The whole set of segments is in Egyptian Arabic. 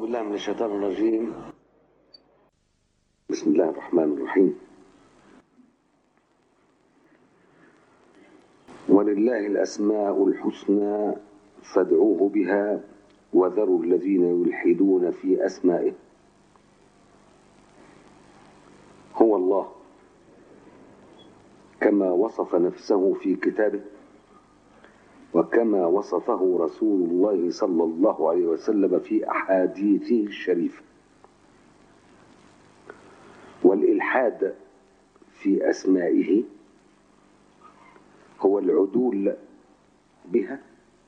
بالله من الشيطان الرجيم بسم الله الرحمن الرحيم ولله الأسماء الحسنى فادعوه بها وذروا الذين يلحدون في أسمائه هو الله كما وصف نفسه في كتابه وكما وصفه رسول الله صلى الله عليه وسلم في أحاديثه الشريفة والإلحاد في أسمائه هو العدول بها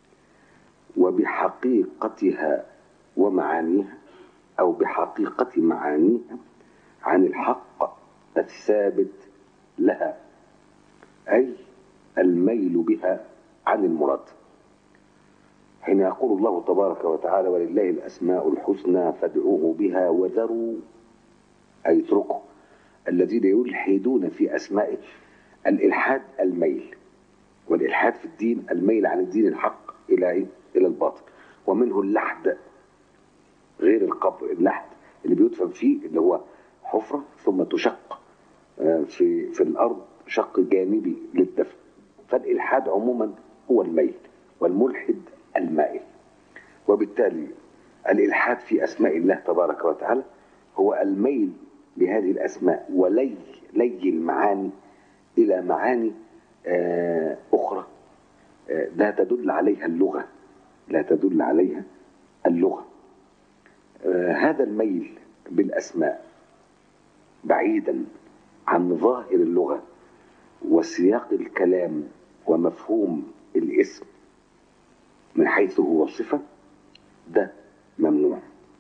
وبحقيقتها ومعانيها أو بحقيقة معانيها عن الحق الثابت لها أي الميل بها عن المراد حين يقول الله تبارك وتعالى ولله الأسماء الحسنى فادعوه بها وذروا أي اتركوا الذين يلحدون في أسمائه الإلحاد الميل والإلحاد في الدين الميل عن الدين الحق إلى إيه؟ إلى الباطل ومنه اللحد غير القبر اللحد اللي بيدفن فيه اللي هو حفرة ثم تشق في في الأرض شق جانبي للدفن فالإلحاد عموما هو الميل والملحد المائل وبالتالي الإلحاد في أسماء الله تبارك وتعالى هو الميل بهذه الأسماء ولي لي المعاني إلى معاني أخرى لا تدل عليها اللغة لا تدل عليها اللغة هذا الميل بالأسماء بعيدا عن ظاهر اللغة وسياق الكلام ومفهوم الاسم من حيث هو صفة ده ممنوع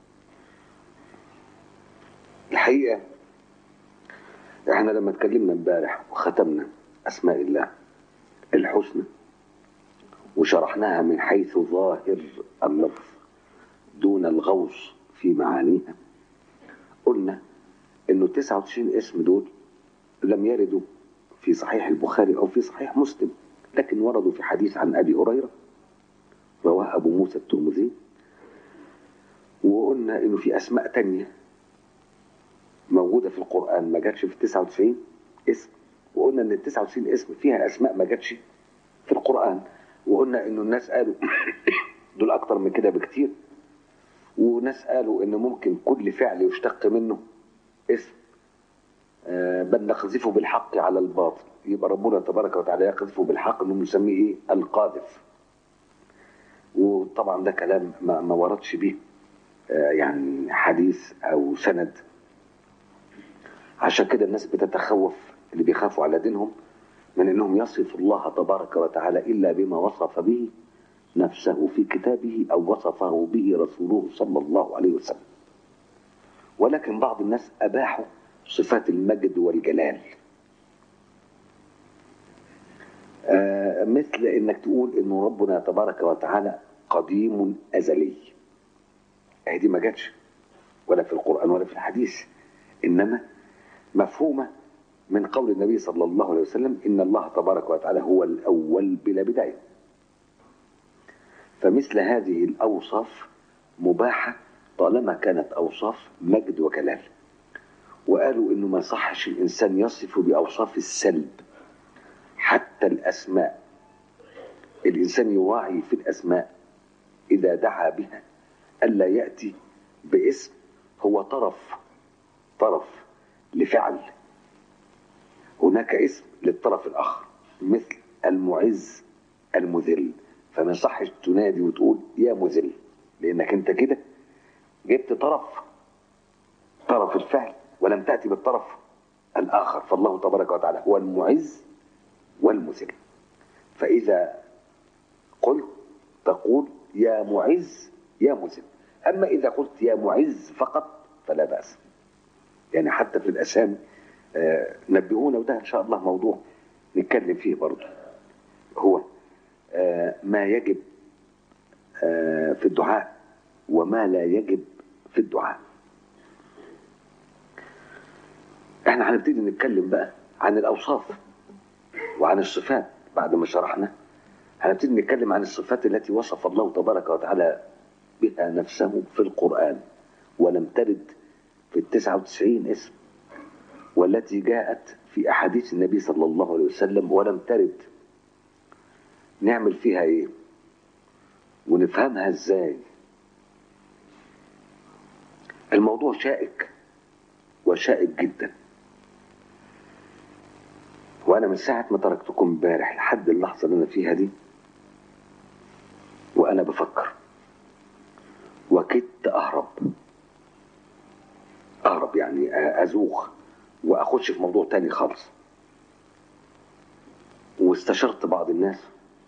الحقيقة احنا لما اتكلمنا امبارح وختمنا اسماء الله الحسنى وشرحناها من حيث ظاهر اللفظ دون الغوص في معانيها قلنا انه 99 اسم دول لم يردوا في صحيح البخاري او في صحيح مسلم لكن وردوا في حديث عن ابي هريره رواه ابو موسى الترمذي وقلنا انه في اسماء تانية موجوده في القران ما جاتش في 99 اسم وقلنا ان ال 99 اسم فيها اسماء ما جاتش في القران وقلنا انه الناس قالوا دول اكتر من كده بكتير وناس قالوا ان ممكن كل فعل يشتق منه اسم آه بل نقذفه بالحق على الباطل يبقى ربنا تبارك وتعالى يقذفه بالحق انه نسميه ايه القاذف وطبعا ده كلام ما, ما وردش به آه يعني حديث او سند عشان كده الناس بتتخوف اللي بيخافوا على دينهم من انهم يصفوا الله تبارك وتعالى الا بما وصف به نفسه في كتابه او وصفه به رسوله صلى الله عليه وسلم ولكن بعض الناس اباحوا صفات المجد والجلال آه مثل انك تقول انه ربنا تبارك وتعالى قديم ازلي اهي دي ما جاتش ولا في القران ولا في الحديث انما مفهومه من قول النبي صلى الله عليه وسلم ان الله تبارك وتعالى هو الاول بلا بدايه فمثل هذه الاوصاف مباحه طالما كانت اوصاف مجد وكلال وقالوا انه ما صحش الانسان يصف باوصاف السلب حتى الاسماء الانسان يراعي في الاسماء اذا دعا بها الا ياتي باسم هو طرف طرف لفعل هناك اسم للطرف الاخر مثل المعز المذل فما صحش تنادي وتقول يا مذل لانك انت كده جبت طرف طرف الفعل ولم تأتي بالطرف الآخر فالله تبارك وتعالى هو المعز والمذل فإذا قلت تقول يا معز يا مذل أما إذا قلت يا معز فقط فلا بأس يعني حتى في الأسامي آه نبهونا وده إن شاء الله موضوع نتكلم فيه برضه هو آه ما يجب آه في الدعاء وما لا يجب في الدعاء احنا هنبتدي نتكلم بقى عن الاوصاف وعن الصفات بعد ما شرحنا هنبتدي نتكلم عن الصفات التي وصف الله تبارك وتعالى بها نفسه في القرآن ولم ترد في التسعة وتسعين اسم والتي جاءت في أحاديث النبي صلى الله عليه وسلم ولم ترد نعمل فيها إيه ونفهمها إزاي الموضوع شائك وشائك جدا وأنا من ساعة ما تركتكم امبارح لحد اللحظة اللي أنا فيها دي وأنا بفكر وكدت أهرب أهرب يعني أزوغ وأخش في موضوع تاني خالص واستشرت بعض الناس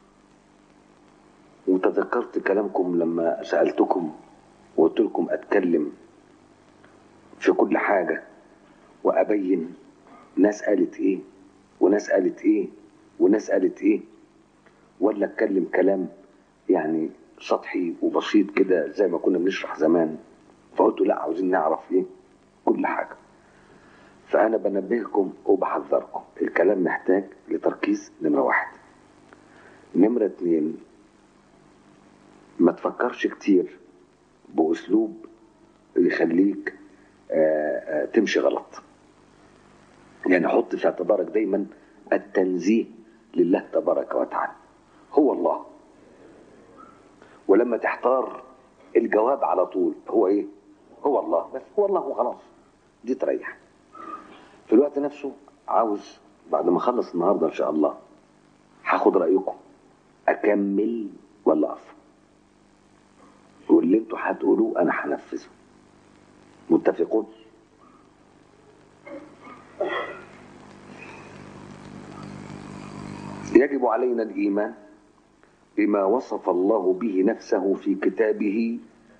وتذكرت كلامكم لما سألتكم وقلت لكم أتكلم في كل حاجة وأبين ناس قالت إيه وناس قالت إيه وناس قالت إيه ولا أتكلم كلام يعني سطحي وبسيط كده زي ما كنا بنشرح زمان فقلت لا عاوزين نعرف إيه كل حاجة فأنا بنبهكم وبحذركم الكلام محتاج لتركيز نمرة واحد نمرة اتنين ما تفكرش كتير بأسلوب يخليك آآ آآ تمشي غلط يعني حط في اعتبارك دايما التنزيه لله تبارك وتعالى هو الله ولما تحتار الجواب على طول هو ايه هو الله بس هو الله وخلاص دي تريح في الوقت نفسه عاوز بعد ما اخلص النهارده ان شاء الله هاخد رايكم اكمل ولا اقف واللي انتوا هتقولوه انا هنفذه متفقون يجب علينا الايمان بما وصف الله به نفسه في كتابه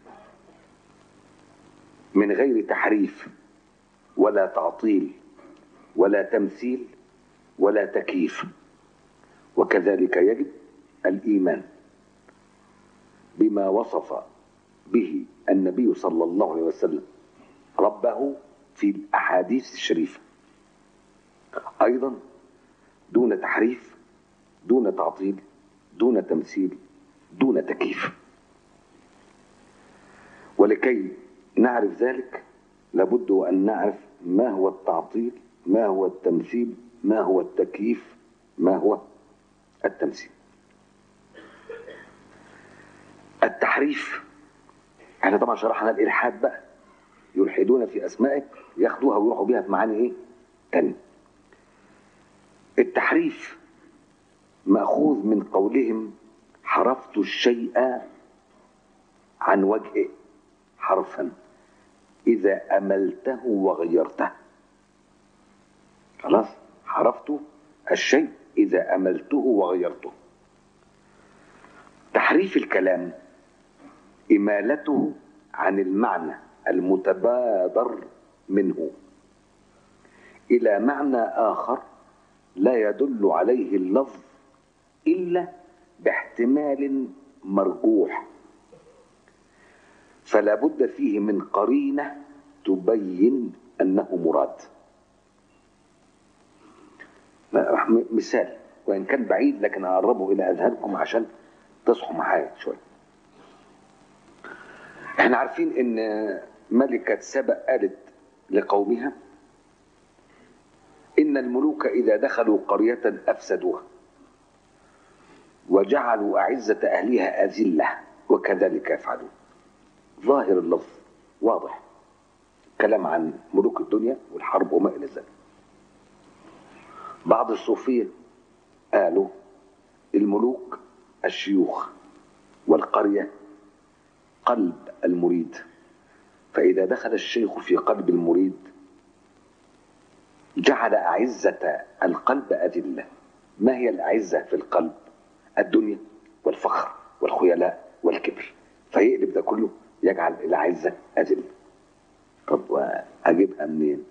من غير تحريف ولا تعطيل ولا تمثيل ولا تكييف وكذلك يجب الايمان بما وصف به النبي صلى الله عليه وسلم ربه في الاحاديث الشريفه ايضا دون تحريف دون تعطيل دون تمثيل دون تكييف ولكي نعرف ذلك لابد وان نعرف ما هو التعطيل ما هو التمثيل ما هو التكييف ما هو التمثيل التحريف احنا طبعا شرحنا الالحاد بقى يلحدون في اسمائه ياخدوها ويروحوا بيها في معاني ايه تاني التحريف ماخوذ من قولهم حرفت الشيء عن وجهه حرفا اذا املته وغيرته خلاص حرفت الشيء اذا املته وغيرته تحريف الكلام امالته عن المعنى المتبادر منه الى معنى اخر لا يدل عليه اللفظ الا باحتمال مرجوح فلا بد فيه من قرينه تبين انه مراد مثال وان كان بعيد لكن اقربه الى اذهانكم عشان تصحوا معايا شويه احنا عارفين ان ملكة سبأ قالت لقومها إن الملوك إذا دخلوا قرية أفسدوها وجعلوا أعزة أهلها أذلة وكذلك يفعلون ظاهر اللفظ واضح كلام عن ملوك الدنيا والحرب وما إلى ذلك بعض الصوفية قالوا الملوك الشيوخ والقرية قلب المريد فإذا دخل الشيخ في قلب المريد جعل أعزة القلب أذلة ما هي الأعزة في القلب الدنيا والفخر والخيلاء والكبر فيقلب ده كله يجعل الأعزة أذلة طب وأجيبها منين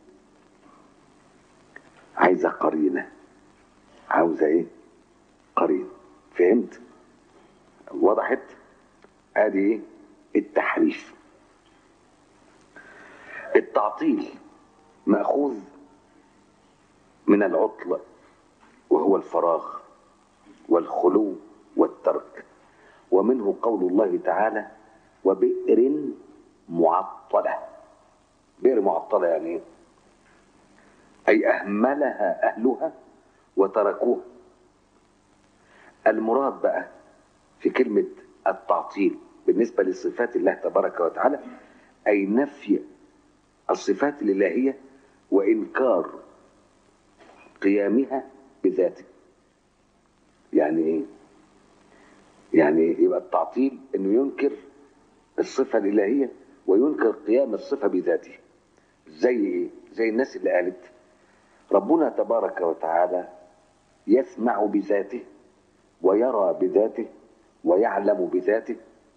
عايزة قرينة عاوزة إيه قرين فهمت وضحت ادي ايه التحريف التعطيل ماخوذ من العطل وهو الفراغ والخلو والترك ومنه قول الله تعالى وبئر معطله بئر معطلة يعني ايه أي أهملها أهلها وتركوها المراد بقى في كلمة التعطيل بالنسبة لصفات الله تبارك وتعالى أي نفي الصفات الإلهية وإنكار قيامها بذاته يعني إيه؟ يعني يبقى التعطيل إنه ينكر الصفة الإلهية وينكر قيام الصفة بذاته زي إيه؟ زي الناس اللي قالت ربنا تبارك وتعالى يسمع بذاته ويرى بذاته ويعلم بذاته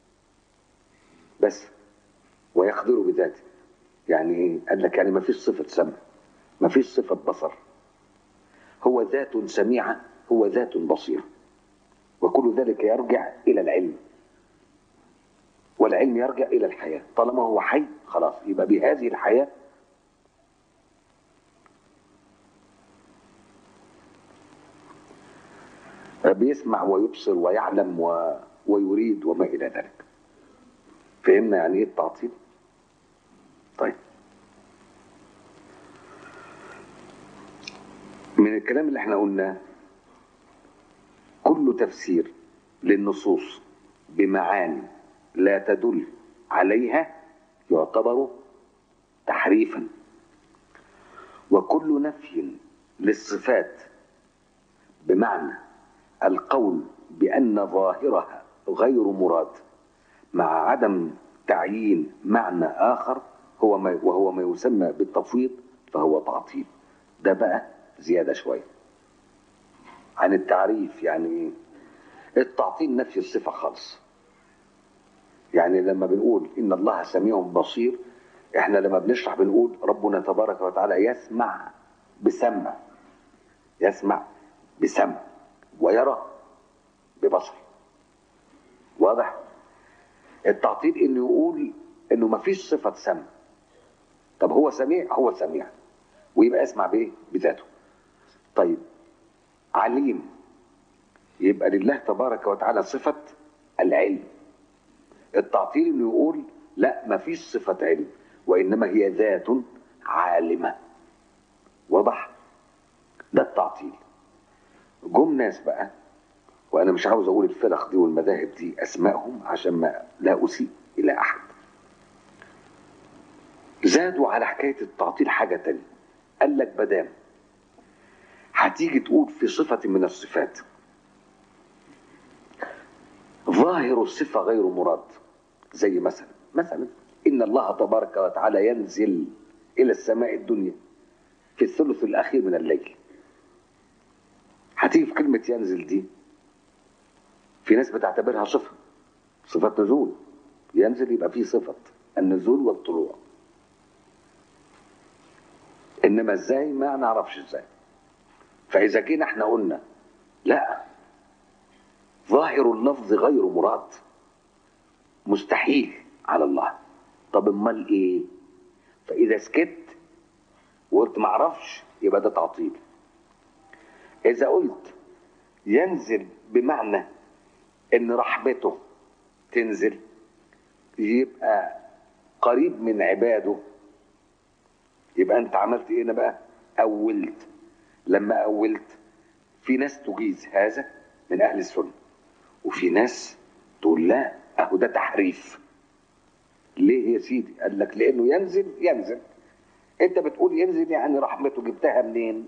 بس ويقدر بذاته يعني ايه قال لك يعني ما فيش صفة سمع ما فيش صفة بصر هو ذات سميعة هو ذات بصيرة وكل ذلك يرجع إلى العلم والعلم يرجع إلى الحياة طالما هو حي خلاص يبقى بهذه الحياة بيسمع ويبصر ويعلم و... ويريد وما إلى ذلك فهمنا يعني إيه التعطيل طيب من الكلام اللي احنا قلناه كل تفسير للنصوص بمعاني لا تدل عليها يعتبر تحريفا وكل نفي للصفات بمعنى القول بأن ظاهرها غير مراد مع عدم تعيين معنى آخر هو ما وهو ما يسمى بالتفويض فهو تعطيل ده بقى زيادة شوية عن التعريف يعني ايه التعطيل نفي الصفة خالص يعني لما بنقول إن الله سميع بصير احنا لما بنشرح بنقول ربنا تبارك وتعالى يسمع بسمع يسمع بسمع ويرى ببصر واضح التعطيل انه يقول انه ما فيش صفة سمع طب هو سميع هو سميع ويبقى اسمع بايه بذاته طيب عليم يبقى لله تبارك وتعالى صفة العلم التعطيل انه يقول لا ما فيش صفة علم وانما هي ذات عالمة واضح ده التعطيل جم ناس بقى وانا مش عاوز اقول الفرق دي والمذاهب دي اسمائهم عشان ما لا اسيء الى احد زادوا على حكايه التعطيل حاجه تانية قال لك بدام هتيجي تقول في صفه من الصفات ظاهر الصفه غير مراد زي مثلا مثلا ان الله تبارك وتعالى ينزل الى السماء الدنيا في الثلث الاخير من الليل هتيجي في كلمه ينزل دي في ناس بتعتبرها صفة صفة نزول ينزل يبقى فيه صفة النزول والطلوع إنما إزاي ما نعرفش إزاي فإذا جينا إحنا قلنا لا ظاهر اللفظ غير مراد مستحيل على الله طب امال ايه فاذا سكت وقلت ما اعرفش يبقى ده تعطيل اذا قلت ينزل بمعنى ان رحمته تنزل يبقى قريب من عباده يبقى انت عملت ايه هنا بقى اولت لما اولت في ناس تجيز هذا من اهل السنه وفي ناس تقول لا اهو ده تحريف ليه يا سيدي قال لك لانه ينزل ينزل انت بتقول ينزل يعني رحمته جبتها منين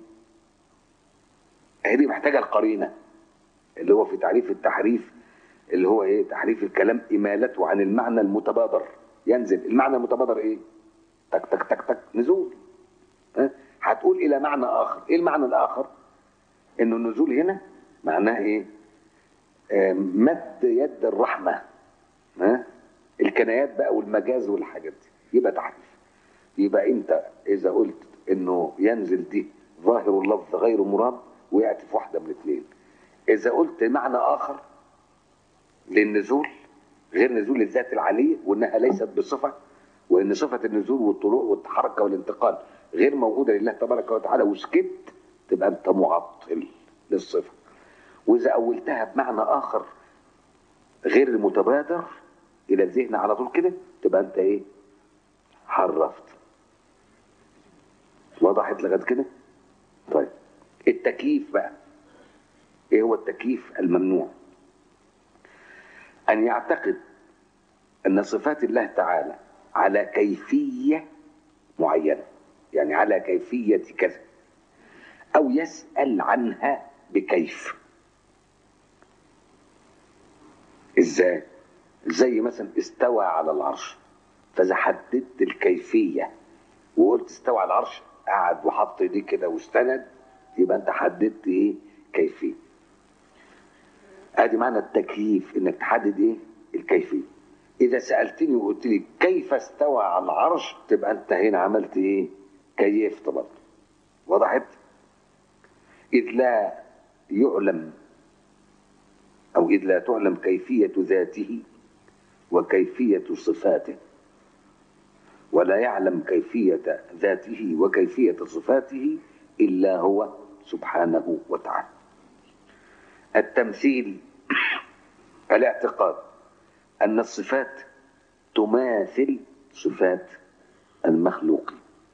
هي دي محتاجه القرينه اللي هو في تعريف التحريف اللي هو ايه تحريف الكلام امالته عن المعنى المتبادر ينزل المعنى المتبادر ايه تك تك تك تك نزول ها هتقول الى معنى اخر ايه المعنى الاخر انه النزول هنا معناه ايه آه مد يد الرحمه ها الكنايات بقى والمجاز والحاجات دي يبقى تحريف يبقى انت اذا قلت انه ينزل دي ظاهر اللفظ غير مراد وقعت في واحده من الاثنين اذا قلت معنى اخر للنزول غير نزول الذات العاليه وانها ليست بصفه وان صفه النزول والطلوع والحركه والانتقال غير موجوده لله تبارك وتعالى وسكت تبقى انت معطل للصفه واذا اولتها بمعنى اخر غير المتبادر الى الذهن على طول كده تبقى انت ايه حرفت وضحت لغايه كده طيب التكييف بقى ايه هو التكييف الممنوع ان يعتقد ان صفات الله تعالى على كيفيه معينه يعني على كيفيه كذا او يسال عنها بكيف ازاي زي مثلا استوى على العرش فاذا حددت الكيفيه وقلت استوى على العرش قعد وحط ايديه كده واستند يبقى انت حددت ايه كيفيه ادي معنى التكييف انك تحدد ايه الكيفيه اذا سالتني وقلت لي كيف استوى على العرش تبقى انت هنا عملت ايه كيفت برضه وضحت اذ لا يعلم او اذ لا تعلم كيفيه ذاته وكيفيه صفاته ولا يعلم كيفيه ذاته وكيفيه صفاته الا هو سبحانه وتعالى التمثيل الاعتقاد أن الصفات تماثل صفات المخلوق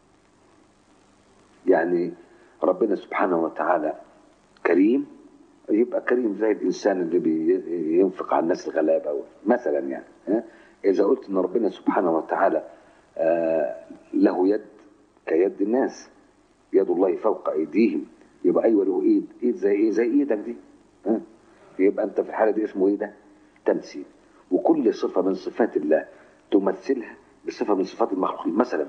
يعني ربنا سبحانه وتعالى كريم يبقى كريم زي الإنسان اللي بينفق على الناس الغلابة مثلا يعني ها؟ إذا قلت أن ربنا سبحانه وتعالى آه له يد كيد الناس يد الله فوق أيديهم يبقى أيوة له إيد إيد زي إيه زي إيدك دي ها؟ يبقى أنت في الحالة دي اسمه إيه ده؟ تمثيل وكل صفة من صفات الله تمثلها بصفة من صفات المخلوقين مثلا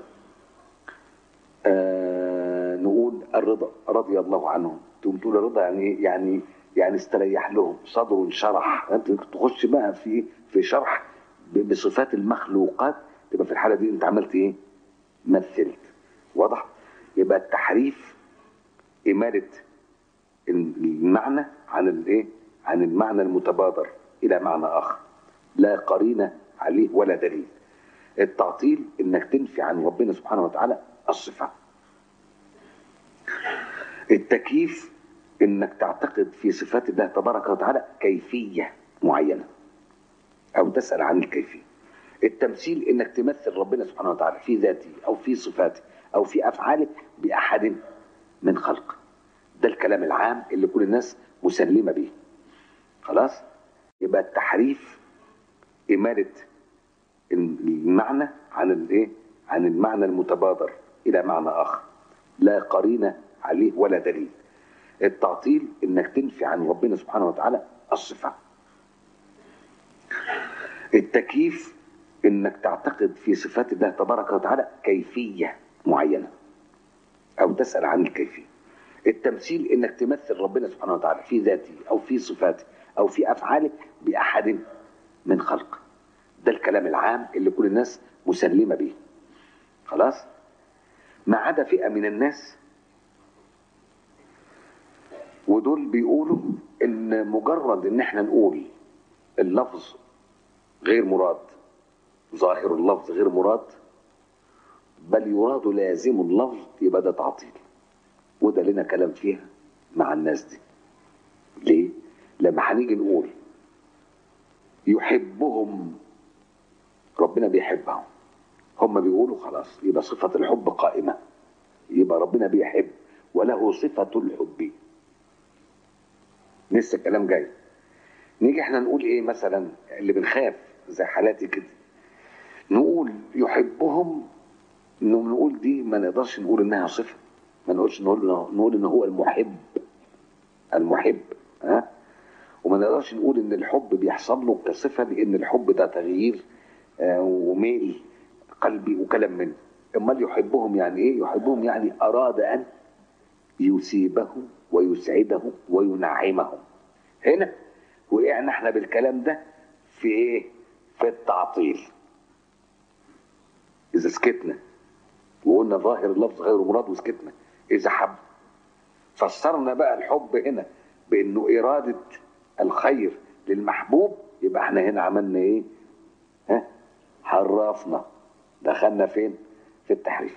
آه نقول الرضا رضي الله عنهم تقوم تقول الرضا يعني يعني يعني استريح لهم صدره انشرح انت تخش بقى في في شرح بصفات المخلوقات تبقى في الحاله دي انت عملت ايه؟ مثلت واضح؟ يبقى التحريف إمالة المعنى عن الايه؟ عن المعنى المتبادر إلى معنى آخر لا قرينة عليه ولا دليل التعطيل انك تنفي عن ربنا سبحانه وتعالى الصفة التكييف انك تعتقد في صفات الله تبارك وتعالى كيفية معينة او تسأل عن الكيفية التمثيل انك تمثل ربنا سبحانه وتعالى في ذاته او في صفاته او في افعاله باحد من خلقه ده الكلام العام اللي كل الناس مسلمة به خلاص يبقى التحريف إمالة المعنى عن الايه؟ عن المعنى المتبادر إلى معنى آخر لا قرينة عليه ولا دليل التعطيل إنك تنفي عن ربنا سبحانه وتعالى الصفة التكييف إنك تعتقد في صفات الله تبارك وتعالى كيفية معينة أو تسأل عن الكيفية التمثيل إنك تمثل ربنا سبحانه وتعالى في ذاته أو في صفاته أو في أفعاله بأحد من خلق ده الكلام العام اللي كل الناس مسلمة به خلاص ما عدا فئة من الناس ودول بيقولوا ان مجرد ان احنا نقول اللفظ غير مراد ظاهر اللفظ غير مراد بل يراد لازم اللفظ يبقى ده تعطيل وده لنا كلام فيها مع الناس دي ليه لما هنيجي نقول يحبهم ربنا بيحبهم هم بيقولوا خلاص يبقى صفة الحب قائمة يبقى ربنا بيحب وله صفة الحب لسه الكلام جاي نيجي احنا نقول ايه مثلا اللي بنخاف زي حالاتي كده نقول يحبهم انه نقول دي ما نقدرش نقول انها صفة ما نقولش نقول نقول ان هو المحب المحب ها وما نقدرش نقول ان الحب بيحصل له كصفه لان الحب ده تغيير آه وميل قلبي وكلام منه امال يحبهم يعني ايه يحبهم يعني اراد ان يثيبهم ويسعدهم وينعمهم هنا وقعنا احنا بالكلام ده في ايه في التعطيل اذا سكتنا وقلنا ظاهر اللفظ غير مراد وسكتنا اذا حب فسرنا بقى الحب هنا بانه اراده الخير للمحبوب يبقى احنا هنا عملنا ايه ها حرفنا دخلنا فين في التحريف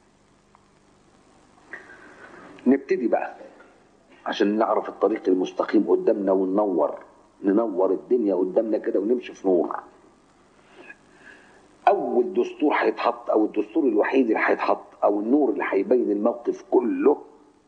نبتدي بقى عشان نعرف الطريق المستقيم قدامنا وننور ننور الدنيا قدامنا كده ونمشي في نور اول والدستور هيتحط او الدستور الوحيد اللي هيتحط او النور اللي هيبين الموقف كله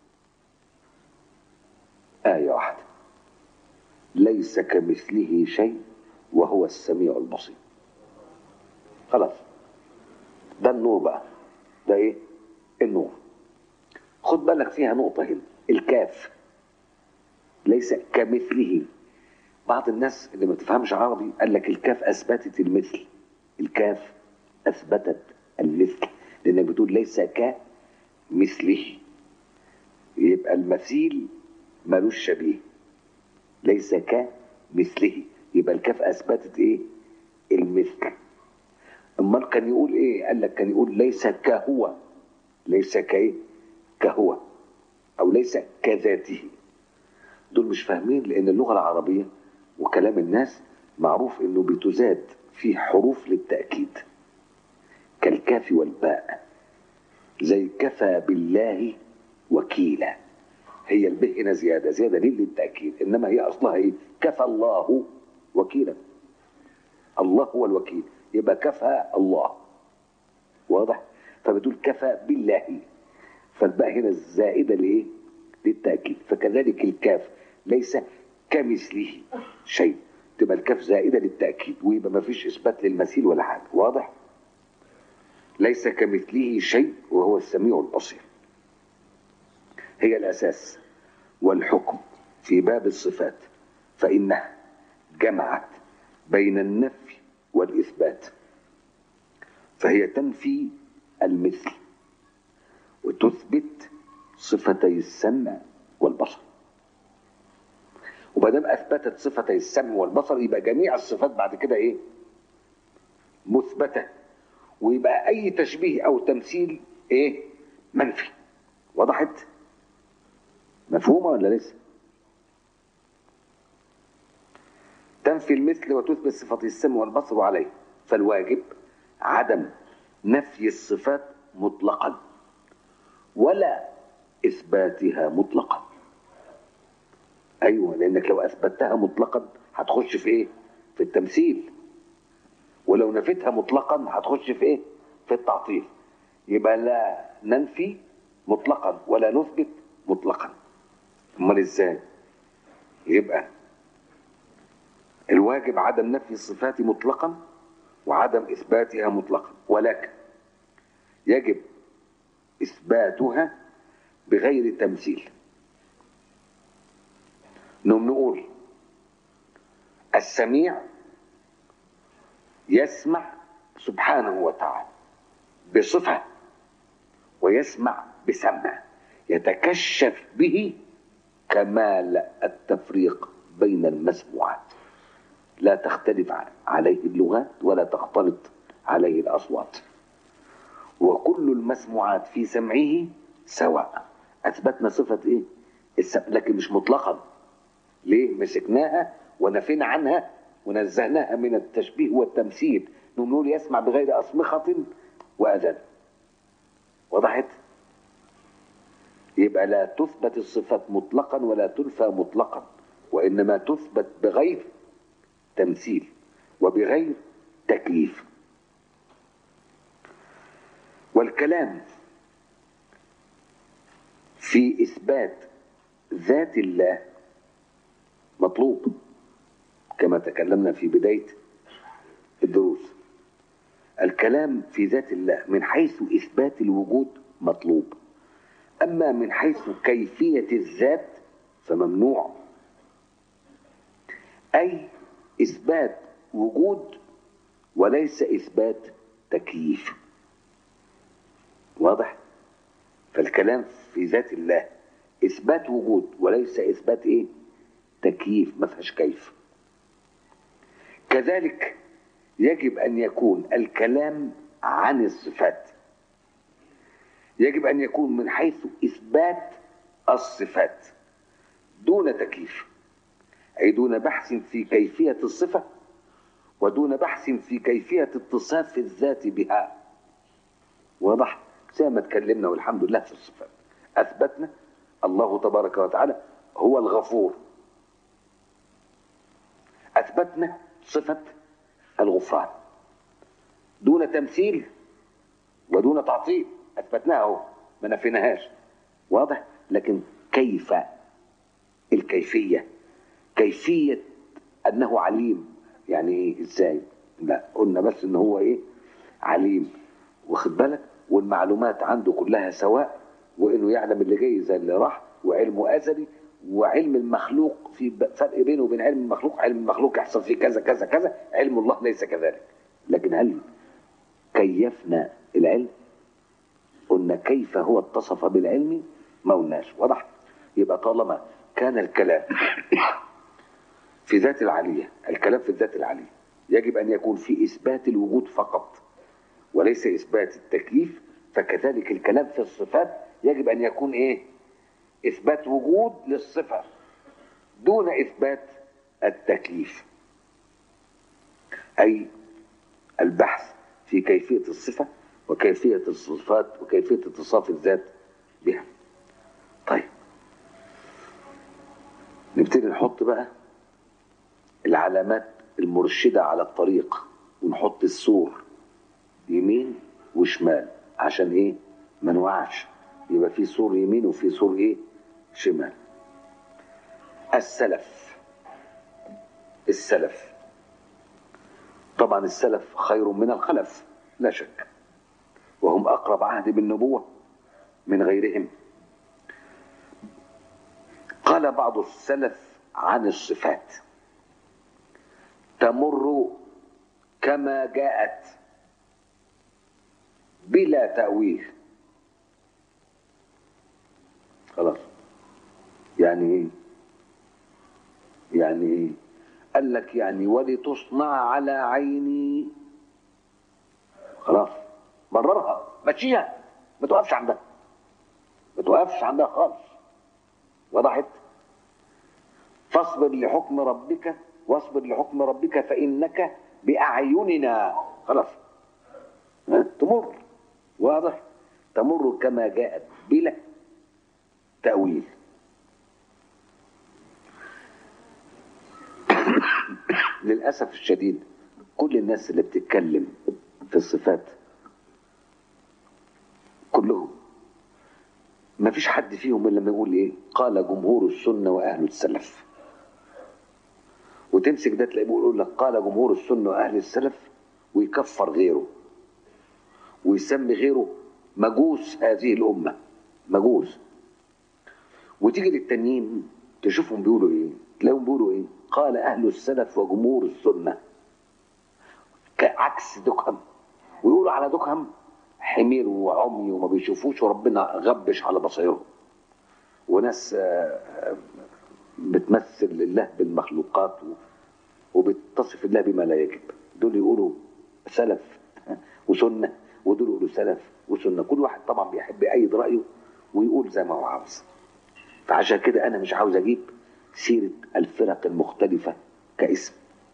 آية واحدة ليس كمثله شيء وهو السميع البصير خلاص ده النور بقى ده ايه النور خد بالك فيها نقطة هنا الكاف ليس كمثله بعض الناس اللي ما تفهمش عربي قال لك الكاف اثبتت المثل الكاف اثبتت المثل لانك بتقول ليس كمثله يبقى المثيل ملوش شبيه ليس كمثله يبقى الكاف اثبتت ايه المثل امال كان يقول ايه قال لك كان يقول ليس كهو ليس كايه كهو او ليس كذاته دول مش فاهمين لان اللغه العربيه وكلام الناس معروف انه بتزاد في حروف للتاكيد كالكاف والباء زي كفى بالله وكيلا هي الب هنا زياده زياده ليه للتاكيد انما هي اصلها ايه كفى الله وكيلا الله هو الوكيل يبقى كفى الله واضح فبتقول كفى بالله فالباء هنا الزائده لايه للتاكيد فكذلك الكاف ليس كمثله شيء تبقى الكاف زائده للتاكيد ويبقى ما فيش اثبات للمثيل ولا حاجه واضح ليس كمثله شيء وهو السميع البصير هي الاساس والحكم في باب الصفات فانها جمعت بين النفي والاثبات فهي تنفي المثل وتثبت صفتي السمع والبصر وما دام اثبتت صفتي السمع والبصر يبقى جميع الصفات بعد كده ايه مثبته ويبقى اي تشبيه او تمثيل ايه منفي وضحت مفهومه ولا لسه تنفي المثل وتثبت صفة السمع والبصر عليه فالواجب عدم نفي الصفات مطلقا ولا إثباتها مطلقا أيوة لأنك لو أثبتها مطلقا هتخش في إيه؟ في التمثيل ولو نفيتها مطلقا هتخش في إيه؟ في التعطيل يبقى لا ننفي مطلقا ولا نثبت مطلقا امال ازاي يبقى الواجب عدم نفي الصفات مطلقا وعدم اثباتها مطلقا ولكن يجب اثباتها بغير تمثيل نقوم نقول السميع يسمع سبحانه وتعالى بصفه ويسمع بسمع يتكشف به كمال التفريق بين المسموعات لا تختلف عليه اللغات ولا تختلط عليه الأصوات وكل المسموعات في سمعه سواء أثبتنا صفة إيه؟ السمع لكن مش مطلقا ليه؟ مسكناها ونفينا عنها ونزهناها من التشبيه والتمثيل نقول يسمع بغير أصمخة وأذان وضحت؟ يبقى لا تثبت الصفات مطلقا ولا تنفى مطلقا وإنما تثبت بغير تمثيل وبغير تكييف والكلام في إثبات ذات الله مطلوب كما تكلمنا في بداية الدروس الكلام في ذات الله من حيث إثبات الوجود مطلوب أما من حيث كيفية الذات فممنوع أي إثبات وجود وليس إثبات تكييف واضح فالكلام في ذات الله إثبات وجود وليس إثبات إيه تكييف ما فيهاش كيف كذلك يجب أن يكون الكلام عن الصفات يجب أن يكون من حيث إثبات الصفات دون تكييف أي دون بحث في كيفية الصفة ودون بحث في كيفية اتصاف الذات بها واضح زي ما اتكلمنا والحمد لله في الصفات أثبتنا الله تبارك وتعالى هو الغفور أثبتنا صفة الغفران دون تمثيل ودون تعطيل اثبتناها اهو ما نفيناهاش واضح لكن كيف الكيفيه كيفيه انه عليم يعني ايه ازاي لا قلنا بس ان هو ايه عليم واخد بالك والمعلومات عنده كلها سواء وانه يعلم اللي جاي زي اللي راح وعلمه ازلي وعلم المخلوق في ب- فرق بينه وبين علم المخلوق علم المخلوق يحصل فيه كذا كذا كذا علم الله ليس كذلك لكن هل كيفنا العلم قلنا كيف هو اتصف بالعلم ما قلناش واضح يبقى طالما كان الكلام في ذات العلية الكلام في الذات العلية يجب أن يكون في إثبات الوجود فقط وليس إثبات التكييف فكذلك الكلام في الصفات يجب أن يكون إيه إثبات وجود للصفة دون إثبات التكييف أي البحث في كيفية الصفة وكيفية الصفات وكيفية اتصاف الذات بها طيب نبتدي نحط بقى العلامات المرشدة على الطريق ونحط السور يمين وشمال عشان ايه ما نوقعش يبقى في سور يمين وفي سور ايه شمال السلف السلف طبعا السلف خير من الخلف لا شك وهم اقرب عهد بالنبوه من غيرهم قال بعض السلف عن الصفات تمر كما جاءت بلا تأويل خلاص يعني ايه يعني ايه قال لك يعني ولتصنع على عيني خلاص مررها مشيها ما توقفش عندها ما توقفش عندها خالص وضحت فاصبر لحكم ربك واصبر لحكم ربك فإنك بأعيننا خلاص ها؟ تمر واضح تمر كما جاءت بلا تأويل للأسف الشديد كل الناس اللي بتتكلم في الصفات كلهم ما فيش حد فيهم الا لما يقول ايه قال جمهور السنه واهل السلف وتمسك ده تلاقيه بيقول لك قال جمهور السنه واهل السلف ويكفر غيره ويسمي غيره مجوس هذه الامه مجوس وتيجي للتانيين تشوفهم بيقولوا ايه تلاقيهم بيقولوا ايه قال اهل السلف وجمهور السنه كعكس دكهم ويقولوا على دكهم حمير وعمي وما بيشوفوش وربنا غبش على بصيرهم وناس آه، بتمثل الله بالمخلوقات و- وبتصف الله بما لا يجب دول يقولوا سلف وسنة ودول يقولوا سلف وسنة كل واحد طبعا بيحب يأيد رأيه ويقول زي ما هو عاوز فعشان كده أنا مش عاوز أجيب سيرة الفرق المختلفة كاسم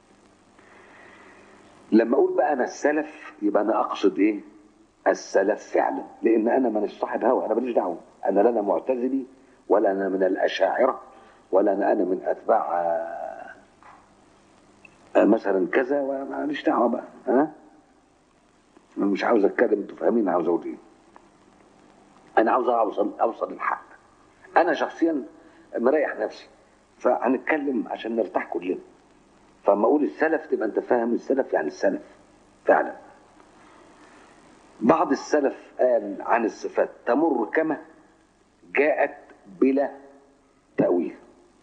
لما أقول بقى أنا السلف يبقى أنا أقصد إيه السلف فعلا لأن أنا مانيش صاحب هوى أنا ماليش دعوة أنا لا أنا معتزلي ولا أنا من الأشاعرة ولا أنا أنا من أتباع آه، آه، مثلا كذا وماليش دعوة بقى ها أنا مش عاوز أتكلم أنتوا فاهمين عاوز أقول إيه أنا عاوز أوصل أوصل للحق أنا شخصيا مريح نفسي فهنتكلم عشان نرتاح كلنا فلما أقول السلف تبقى أنت فاهم السلف يعني السلف فعلا بعض السلف قال عن الصفات تمر كما جاءت بلا تأويل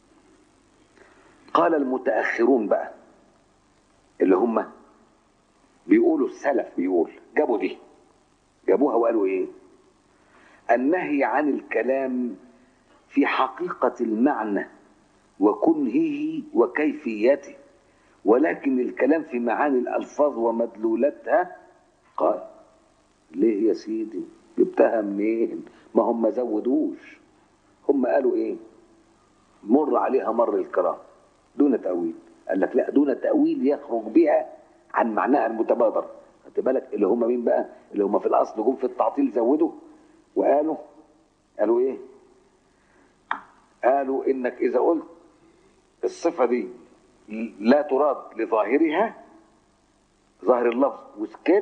قال المتأخرون بقى اللي هم بيقولوا السلف بيقول جابوا دي جابوها وقالوا ايه النهي عن الكلام في حقيقة المعنى وكنهه وكيفيته ولكن الكلام في معاني الألفاظ ومدلولاتها قال ليه يا سيدي جبتها منين ما هم ما زودوش هم قالوا ايه مر عليها مر الكرام دون تأويل قال لك لا دون تأويل يخرج بها عن معناها المتبادر خدت بالك اللي هم مين بقى اللي هم في الاصل جم في التعطيل زودوا وقالوا قالوا ايه قالوا انك اذا قلت الصفه دي لا تراد لظاهرها ظاهر اللفظ وسكت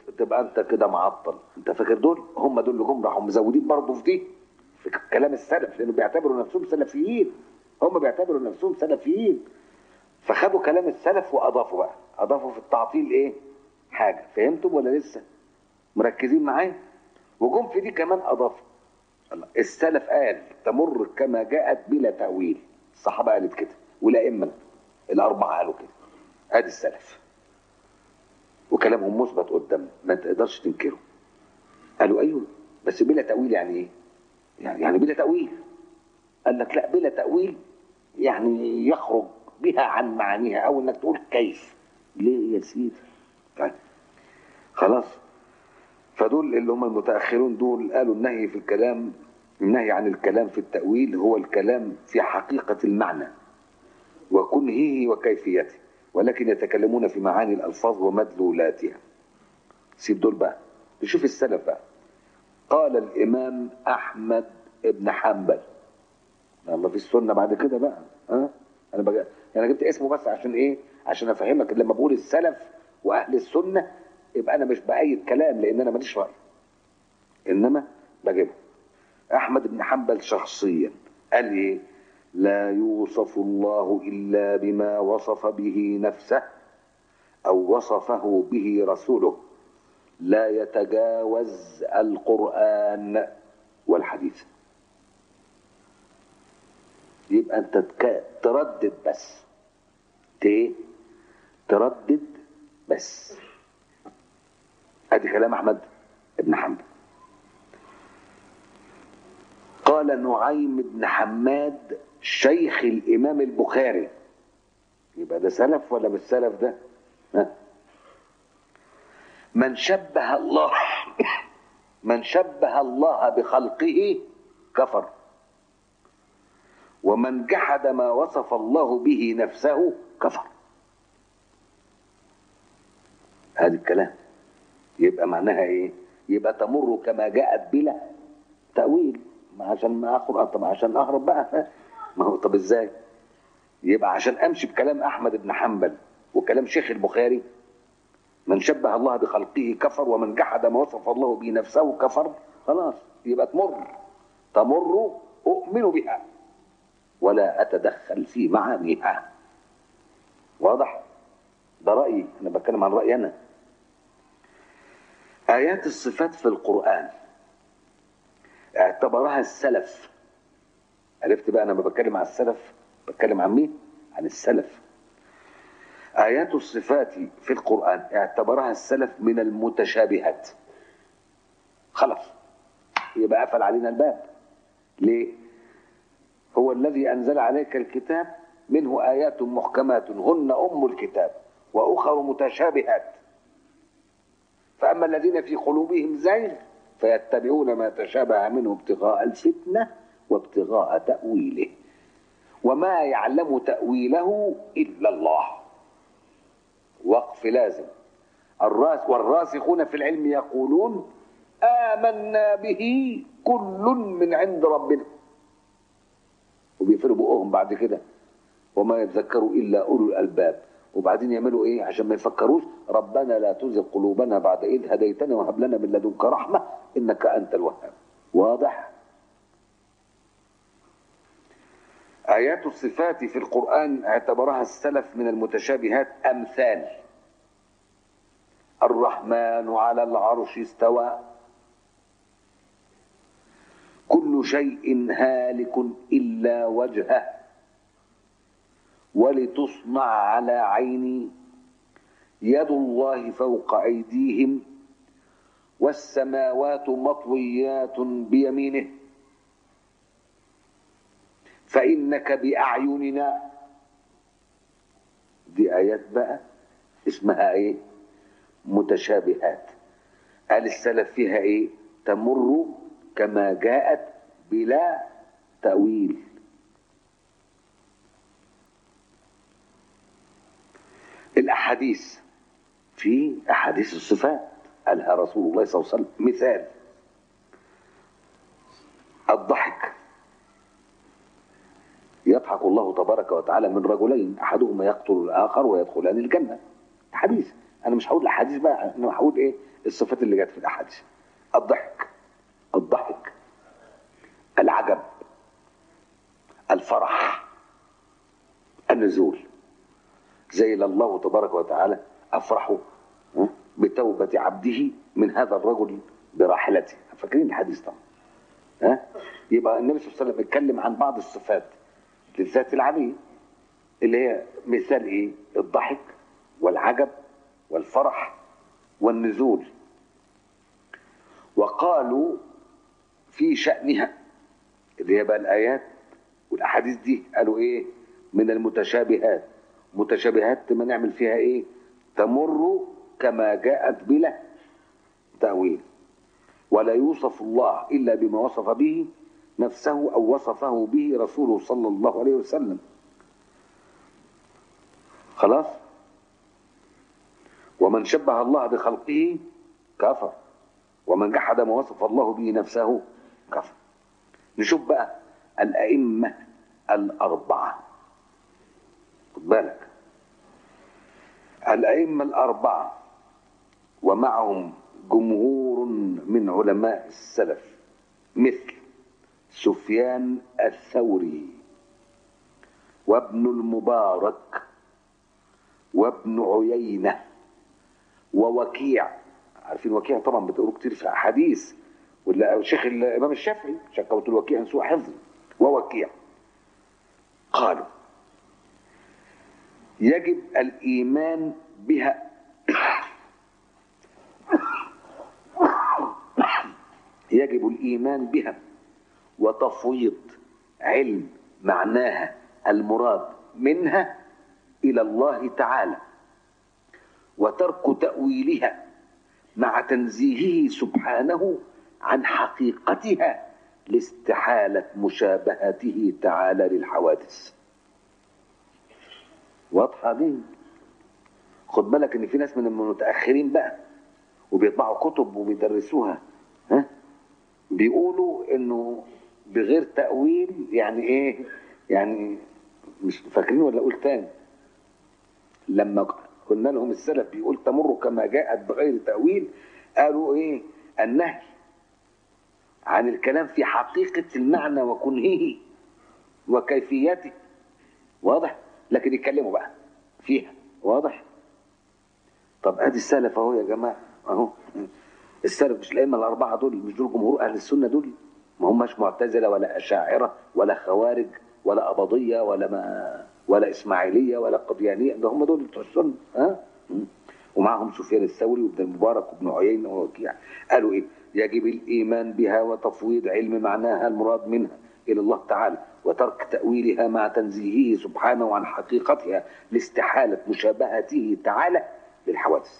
تبقى انت كده معطل انت فاكر دول هم دول اللي جم راحوا مزودين برضه في دي في كلام السلف لانه بيعتبروا نفسهم سلفيين هم بيعتبروا نفسهم سلفيين فخدوا كلام السلف واضافوا بقى اضافوا في التعطيل ايه حاجه فهمتم ولا لسه مركزين معايا وجم في دي كمان اضافوا الله. السلف قال تمر كما جاءت بلا تاويل الصحابه قالت كده والائمه الاربعه قالوا كده ادي السلف وكلامهم مثبت قدامنا ما تقدرش تنكره قالوا ايوه بس بلا تاويل يعني ايه يعني يعني بلا تاويل قال لك لا بلا تاويل يعني يخرج بها عن معانيها او انك تقول كيف ليه يا سيدي طيب خلاص فدول اللي هم المتاخرون دول قالوا النهي في الكلام النهي عن الكلام في التاويل هو الكلام في حقيقه المعنى وكنهه وكيفيته ولكن يتكلمون في معاني الألفاظ ومدلولاتها سيب دول بقى نشوف السلف بقى قال الإمام أحمد بن حنبل ما في السنة بعد كده بقى ها أنا بقى أنا جبت اسمه بس عشان إيه عشان أفهمك لما بقول السلف وأهل السنة يبقى أنا مش بأيد كلام لأن أنا ماليش رأي إنما بجيبه أحمد بن حنبل شخصيا قال إيه لا يوصف الله الا بما وصف به نفسه او وصفه به رسوله لا يتجاوز القران والحديث يبقى انت تك... تردد بس ايه تردد بس ادي كلام احمد بن حنبل قال نعيم بن حماد شيخ الامام البخاري يبقى ده سلف ولا مش سلف ده ها؟ من شبه الله من شبه الله بخلقه كفر ومن جحد ما وصف الله به نفسه كفر هذا الكلام يبقى معناها ايه يبقى تمر كما جاءت بلا تأويل ما عشان ما اخرج طب عشان اهرب بقى ما هو طب ازاي يبقى عشان امشي بكلام احمد بن حنبل وكلام شيخ البخاري من شبه الله بخلقه كفر ومن جحد ما وصف الله به نفسه كفر خلاص يبقى تمر تمر اؤمن بها ولا اتدخل في معانيها واضح ده رايي انا بتكلم عن رايي انا ايات الصفات في القران اعتبرها السلف عرفت بقى انا لما بتكلم عن السلف بتكلم عن مين عن السلف ايات الصفات في القران اعتبرها السلف من المتشابهات خلاص يبقى قفل علينا الباب ليه هو الذي انزل عليك الكتاب منه ايات محكمات هن ام الكتاب واخر متشابهات فاما الذين في قلوبهم زيغ فيتبعون ما تشابه منه ابتغاء الفتنه وابتغاء تاويله وما يعلم تاويله الا الله وقف لازم الراس والراسخون في العلم يقولون آمنا به كل من عند ربنا وبيقفلوا بقهم بعد كده وما يتذكروا إلا أولو الألباب وبعدين يعملوا إيه عشان ما يفكروش ربنا لا تزغ قلوبنا بعد إذ هديتنا وهب لنا من لدنك رحمة إنك أنت الوهاب واضح آيات الصفات في القرآن اعتبرها السلف من المتشابهات أمثال الرحمن على العرش استوى كل شيء هالك إلا وجهه ولتصنع على عيني يد الله فوق أيديهم والسماوات مطويات بيمينه فإنك بأعيننا دي آيات بقى اسمها ايه متشابهات قال السلف فيها ايه تمر كما جاءت بلا تأويل الأحاديث في أحاديث الصفات قالها رسول الله صلى الله عليه وسلم مثال الضحك يضحك الله تبارك وتعالى من رجلين احدهما يقتل الاخر ويدخلان الجنه حديث انا مش هقول الاحاديث بقى انا هقول ايه الصفات اللي جت في الاحاديث الضحك الضحك العجب الفرح النزول زي الله تبارك وتعالى افرح بتوبة عبده من هذا الرجل براحلته فاكرين الحديث طبعا ها يبقى النبي صلى الله عليه وسلم اتكلم عن بعض الصفات للذات العليه اللي هي مثال ايه الضحك والعجب والفرح والنزول وقالوا في شأنها اللي هي بقى الآيات والأحاديث دي قالوا إيه من المتشابهات متشابهات ما نعمل فيها إيه تمر كما جاءت بلا تأويل ولا يوصف الله إلا بما وصف به نفسه أو وصفه به رسوله صلى الله عليه وسلم خلاص ومن شبه الله بخلقه كفر ومن جحد ما وصف الله به نفسه كفر نشوف بقى الأئمة الأربعة خد بالك الأئمة الأربعة ومعهم جمهور من علماء السلف مثل سفيان الثوري وابن المبارك وابن عيينة ووكيع عارفين وكيع طبعا بتقولوا كتير في أحاديث ولا شيخ الإمام الشافعي شكوت الوكيع سوء حفظ ووكيع قالوا يجب الإيمان بها يجب الإيمان بها وتفويض علم معناها المراد منها إلى الله تعالى وترك تأويلها مع تنزيهه سبحانه عن حقيقتها لاستحالة مشابهته تعالى للحوادث واضحة دي خد بالك ان في ناس من المتأخرين بقى وبيطبعوا كتب وبيدرسوها ها بيقولوا انه بغير تأويل يعني ايه يعني مش فاكرين ولا اقول تاني لما قلنا لهم السلف بيقول تمر كما جاءت بغير تأويل قالوا ايه النهي عن الكلام في حقيقة المعنى وكنهه وكيفيته واضح لكن يتكلموا بقى فيها واضح طب ادي السلف اهو يا جماعه اهو السلف مش الائمه الاربعه دول مش دول جمهور اهل السنه دول ما هماش معتزله ولا اشاعره ولا خوارج ولا اباضيه ولا ما ولا اسماعيليه ولا قديانيه ده هم دول بتوع السنه ها ومعهم سفيان الثوري وابن المبارك وابن عيينه ووكيع قالوا ايه يجب الايمان بها وتفويض علم معناها المراد منها الى الله تعالى وترك تاويلها مع تنزيهه سبحانه عن حقيقتها لاستحاله مشابهته تعالى للحوادث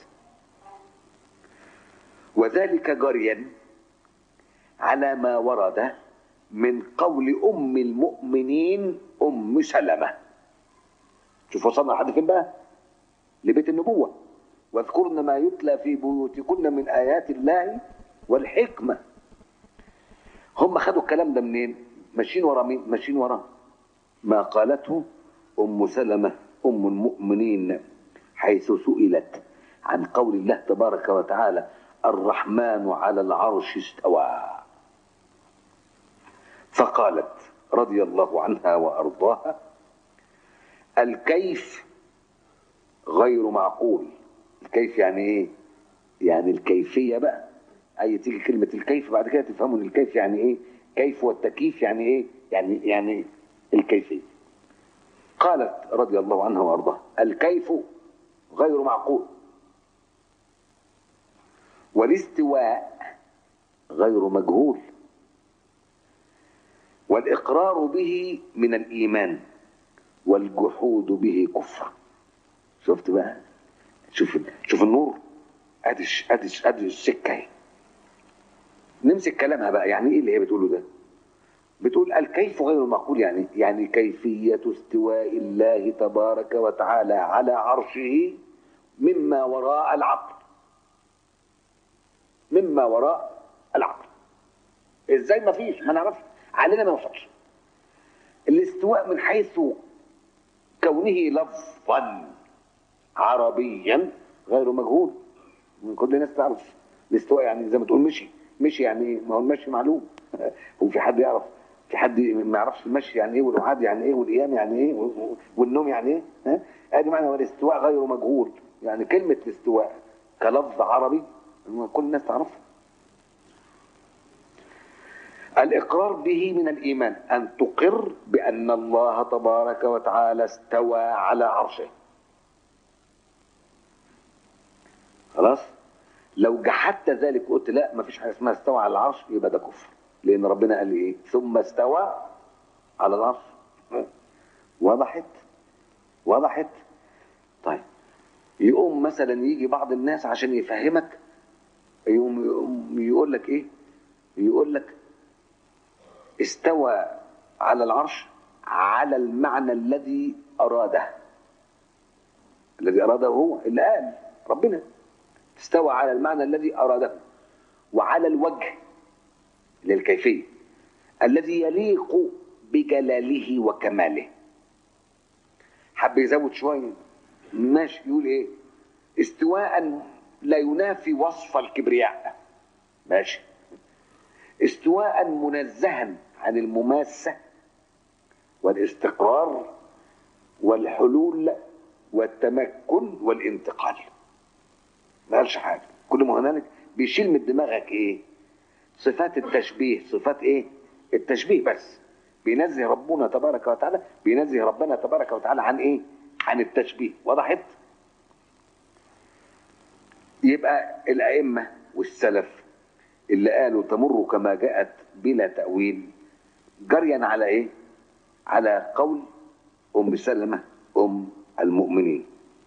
وذلك جريا على ما ورد من قول ام المؤمنين ام سلمه شوف وصلنا لحد فين بقى لبيت النبوه واذكرن ما يتلى في بيوتكن من ايات الله والحكمه هم خدوا الكلام ده منين ماشيين ورا مين ماشيين ورا ما قالته ام سلمه ام المؤمنين حيث سئلت عن قول الله تبارك وتعالى الرحمن على العرش استوى فقالت رضي الله عنها وارضاها الكيف غير معقول الكيف يعني ايه يعني الكيفيه بقى اي تيجي كلمه الكيف بعد كده تفهموا ان الكيف يعني ايه كيف والتكييف يعني ايه يعني يعني الكيفيه قالت رضي الله عنها وارضاها الكيف غير معقول والاستواء غير مجهول والاقرار به من الايمان والجحود به كفر شفت بقى شوف شوف النور ادي ادي ادي السكه اهي نمسك كلامها بقى يعني ايه اللي هي بتقوله ده بتقول الكيف غير المعقول يعني يعني كيفيه استواء الله تبارك وتعالى على عرشه مما وراء العقل مما وراء العقل ازاي ما فيش ما نعرفش علينا ما نوصلش الاستواء من حيث كونه لفظا عربيا غير مجهول كل الناس تعرف الاستواء يعني زي ما تقول مشي مشي يعني ايه ما هو المشي معلوم هو في حد يعرف في حد ما يعرفش المشي يعني ايه والقعاد يعني ايه والقيام يعني ايه و- والنوم يعني ايه ها ادي معنى والاستواء غير مجهول يعني كلمه الاستواء كلفظ عربي كل الناس تعرفها الإقرار به من الإيمان أن تقر بأن الله تبارك وتعالى استوى على عرشه خلاص لو جحدت ذلك وقلت لا ما فيش حاجة اسمها استوى على العرش يبقى ده كفر لأن ربنا قال لي إيه ثم استوى على العرش وضحت وضحت طيب يقوم مثلا يجي بعض الناس عشان يفهمك يقوم يقوم يقول لك ايه يقول لك استوى على العرش على المعنى الذي أراده الذي أراده هو اللي قال ربنا استوى على المعنى الذي أراده وعلى الوجه للكيفية الذي يليق بجلاله وكماله حب يزود شوية ماشي يقول ايه استواء لا ينافي وصف الكبرياء ماشي استواء منزها عن المماسة والاستقرار والحلول والتمكن والانتقال ما قالش حاجة كل ما هنالك بيشيل من دماغك ايه صفات التشبيه صفات ايه التشبيه بس بينزه ربنا تبارك وتعالى بينزه ربنا تبارك وتعالى عن ايه عن التشبيه وضحت يبقى الأئمة والسلف اللي قالوا تمر كما جاءت بلا تأويل جريا على ايه على قول ام سلمة ام المؤمنين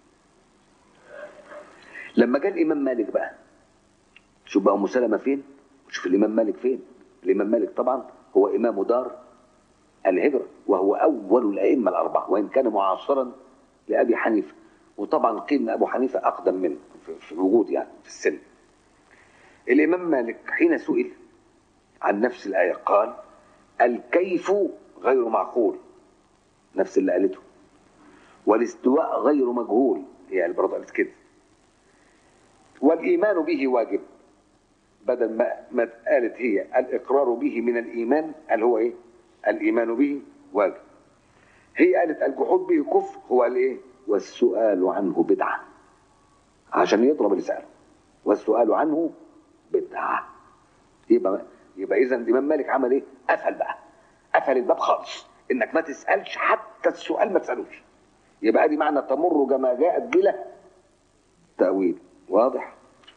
لما جاء الامام مالك بقى شوف بقى ام سلمة فين وشوف الامام مالك فين الامام مالك طبعا هو امام دار الهجرة وهو اول الائمة الاربعة وان كان معاصرا لابي حنيفة وطبعا قيل ان ابو حنيفة اقدم منه في- في الوجود يعني في السن الإمام مالك حين سئل عن نفس الآية قال الكيف غير معقول نفس اللي قالته والاستواء غير مجهول هي يعني برضه قالت كده والإيمان به واجب بدل ما ما قالت هي الإقرار به من الإيمان قال هو إيه الإيمان به واجب هي قالت الجحود به كفر هو قال إيه والسؤال عنه بدعة عشان يضرب لسانه والسؤال عنه بدعة يبقى يبقى اذا الامام مالك عمل ايه؟ قفل بقى قفل الباب خالص انك ما تسالش حتى السؤال ما تسالوش يبقى دي معنى تمر كما جاءت بلا تاويل واضح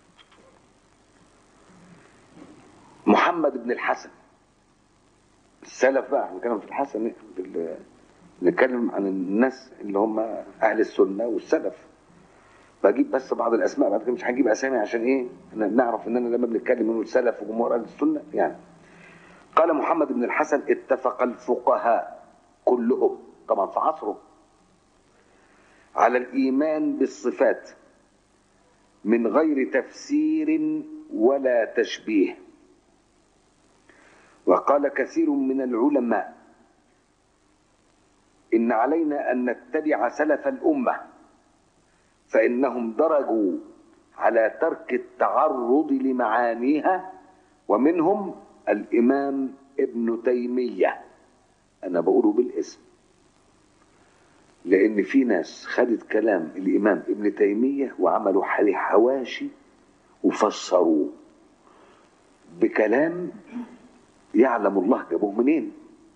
محمد بن الحسن السلف بقى احنا بنتكلم في الحسن بال- نتكلم عن الناس اللي هم اهل السنه والسلف بجيب بس بعض الاسماء بعد كده مش هجيب اسامي عشان ايه إن نعرف اننا لما بنتكلم انه السلف وجمهور اهل السنه يعني قال محمد بن الحسن اتفق الفقهاء كلهم طبعا في عصره على الايمان بالصفات من غير تفسير ولا تشبيه وقال كثير من العلماء ان علينا ان نتبع سلف الامه فإنهم درجوا على ترك التعرض لمعانيها ومنهم الإمام ابن تيمية أنا بقوله بالاسم لأن في ناس خدت كلام الإمام ابن تيمية وعملوا عليه حواشي وفسروه بكلام يعلم الله جابوه منين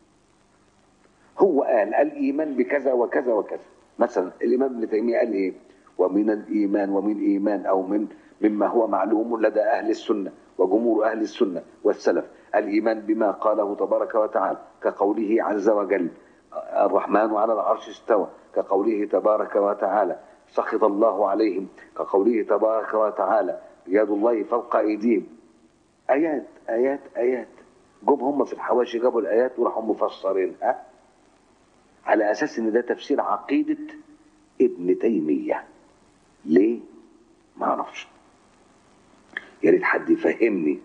هو قال الإيمان بكذا وكذا وكذا مثلا الإمام ابن تيمية قال إيه ومن الإيمان ومن إيمان أو من مما هو معلوم لدى أهل السنة وجمهور أهل السنة والسلف الإيمان بما قاله تبارك وتعالى كقوله عز وجل الرحمن على العرش استوى كقوله تبارك وتعالى سخط الله عليهم كقوله تبارك وتعالى يد الله فوق أيديهم آيات آيات آيات جم هم في الحواشي جابوا الآيات وراحوا مفسرينها على أساس إن ده تفسير عقيدة ابن تيمية ليه؟ ما اعرفش يا ريت حد يفهمني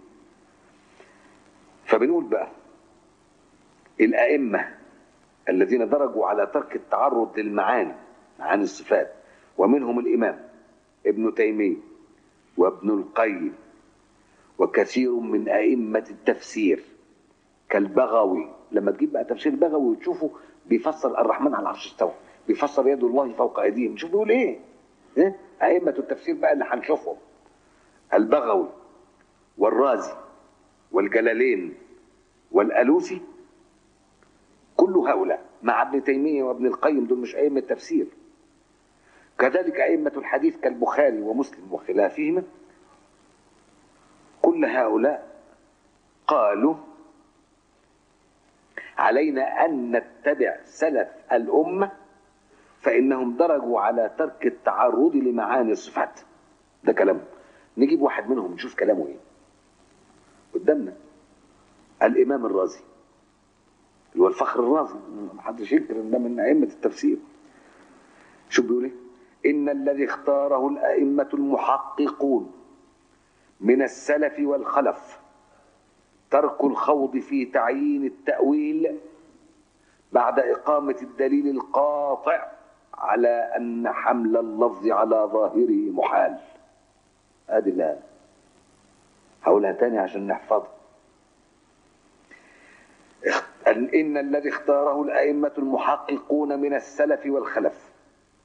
فبنقول بقى الأئمة الذين درجوا على ترك التعرض للمعاني عن الصفات ومنهم الإمام ابن تيمية وابن القيم وكثير من أئمة التفسير كالبغوي لما تجيب بقى تفسير البغوي وتشوفه بيفسر الرحمن على العرش استوى بيفسر يد الله فوق أيديهم شوف بيقول إيه إيه؟ أئمة التفسير بقى اللي هنشوفهم البغوي والرازي والجلالين والألوسي كل هؤلاء مع ابن تيمية وابن القيم دول مش أئمة تفسير كذلك أئمة الحديث كالبخاري ومسلم وخلافهما كل هؤلاء قالوا علينا أن نتبع سلف الأمة فإنهم درجوا على ترك التعرض لمعاني الصفات ده كلام نجيب واحد منهم نشوف كلامه ايه قدامنا الإمام الرازي اللي هو الفخر الرازي محدش ينكر ان ده من أئمة التفسير شو بيقول ايه إن الذي اختاره الأئمة المحققون من السلف والخلف ترك الخوض في تعيين التأويل بعد إقامة الدليل القاطع على أن حمل اللفظ على ظاهره محال ادي الآن هقولها تاني عشان نحفظها إن الذي اختاره الأئمة المحققون من السلف والخلف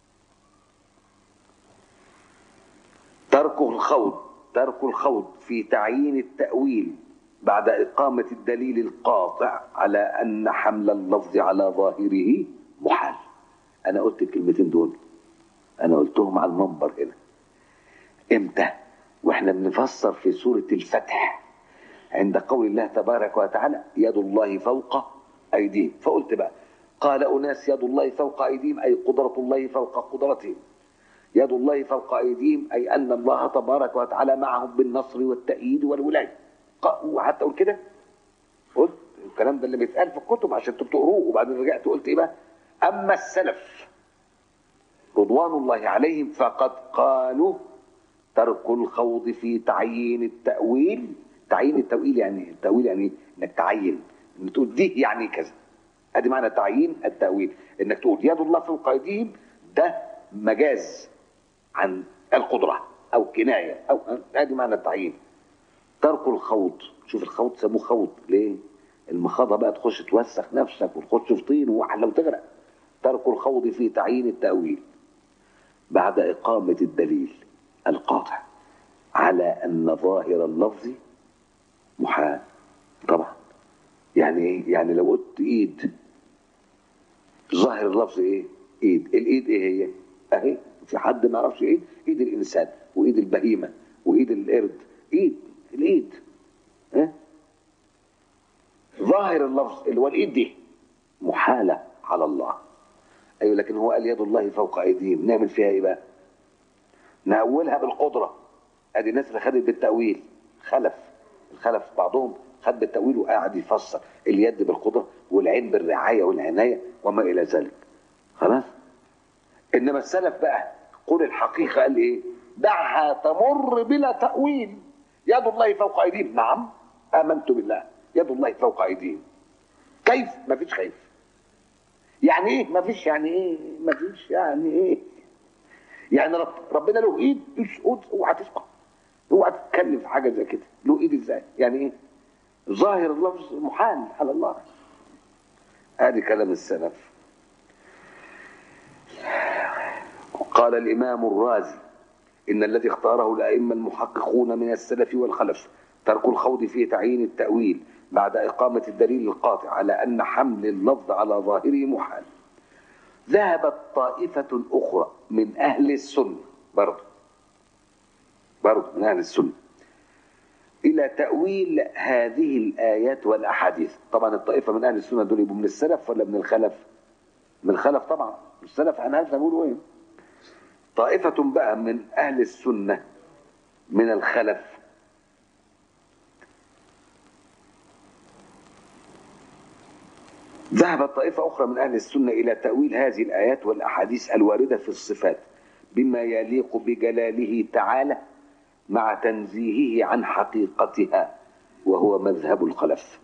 ترك الخوض ترك الخوض في تعيين التأويل بعد إقامة الدليل القاطع على أن حمل اللفظ على ظاهره محال أنا قلت الكلمتين دول أنا قلتهم على المنبر هنا إمتى وإحنا بنفسر في سورة الفتح عند قول الله تبارك وتعالى يد الله فوق أيديهم فقلت بقى قال أناس يد الله فوق أيديهم أي قدرة الله فوق قدرتهم يد الله فوق أيديهم أي أن الله تبارك وتعالى معهم بالنصر والتأييد والولاية وحتى أقول كده قلت الكلام ده اللي بيتقال في الكتب عشان انتوا بتقروه وبعدين رجعت قلت ايه بقى اما السلف رضوان الله عليهم فقد قالوا ترك الخوض في تعيين التأويل تعيين التأويل يعني التأويل يعني انك تعين انك تقول دي يعني كذا ادي معنى تعيين التأويل انك تقول يد الله فوق ايديهم ده مجاز عن القدرة او كناية او ادي معنى التعيين ترك الخوض شوف الخوض سموه خوض ليه المخاضة بقى تخش توسخ نفسك وتخش في طين وحلة وتغرق ترك الخوض في تعيين التأويل بعد إقامة الدليل القاطع على أن ظاهر اللفظ محال طبعا يعني ايه يعني لو قلت ايد ظاهر اللفظ ايه ايد الايد ايه هي اهي في حد ما يعرفش ايد ايد الانسان وايد البهيمه وايد القرد ايد الايد ها ظاهر اللفظ اللي هو الايد دي محاله على الله ايوه لكن هو قال يد الله فوق ايديهم نعمل فيها ايه بقى نأولها بالقدره ادي الناس اللي خدت بالتأويل خلف الخلف بعضهم خد بالتأويل وقاعد يفسر اليد بالقدرة والعين بالرعاية والعناية وما إلى ذلك خلاص إنما السلف بقى قول الحقيقة قال إيه دعها تمر بلا تأويل يد الله فوق أيديهم نعم آمنت بالله يد الله فوق أيديهم كيف ما فيش كيف يعني ايه ما فيش يعني ايه ما فيش يعني ايه يعني رب ربنا له ايد اسقط اوعى تسقط اوعى تتكلم في حاجه زي كده له ايد ازاي يعني ايه ظاهر اللفظ محال على الله ادي كلام السلف قال الامام الرازي ان الذي اختاره الائمه المحققون من السلف والخلف ترك الخوض في تعيين التاويل بعد اقامه الدليل القاطع على ان حمل اللفظ على ظاهره محال ذهبت طائفه اخرى من اهل السنه برضه برضه من اهل السنه الى تاويل هذه الايات والاحاديث طبعا الطائفه من اهل السنه دول يبقوا من السلف ولا من الخلف من الخلف طبعا السلف عن هذا بيقولوا ايه طائفه بقى من اهل السنه من الخلف ذهبت طائفة أخرى من أهل السنة إلى تأويل هذه الآيات والأحاديث الواردة في الصفات بما يليق بجلاله تعالى مع تنزيهه عن حقيقتها وهو مذهب الخلف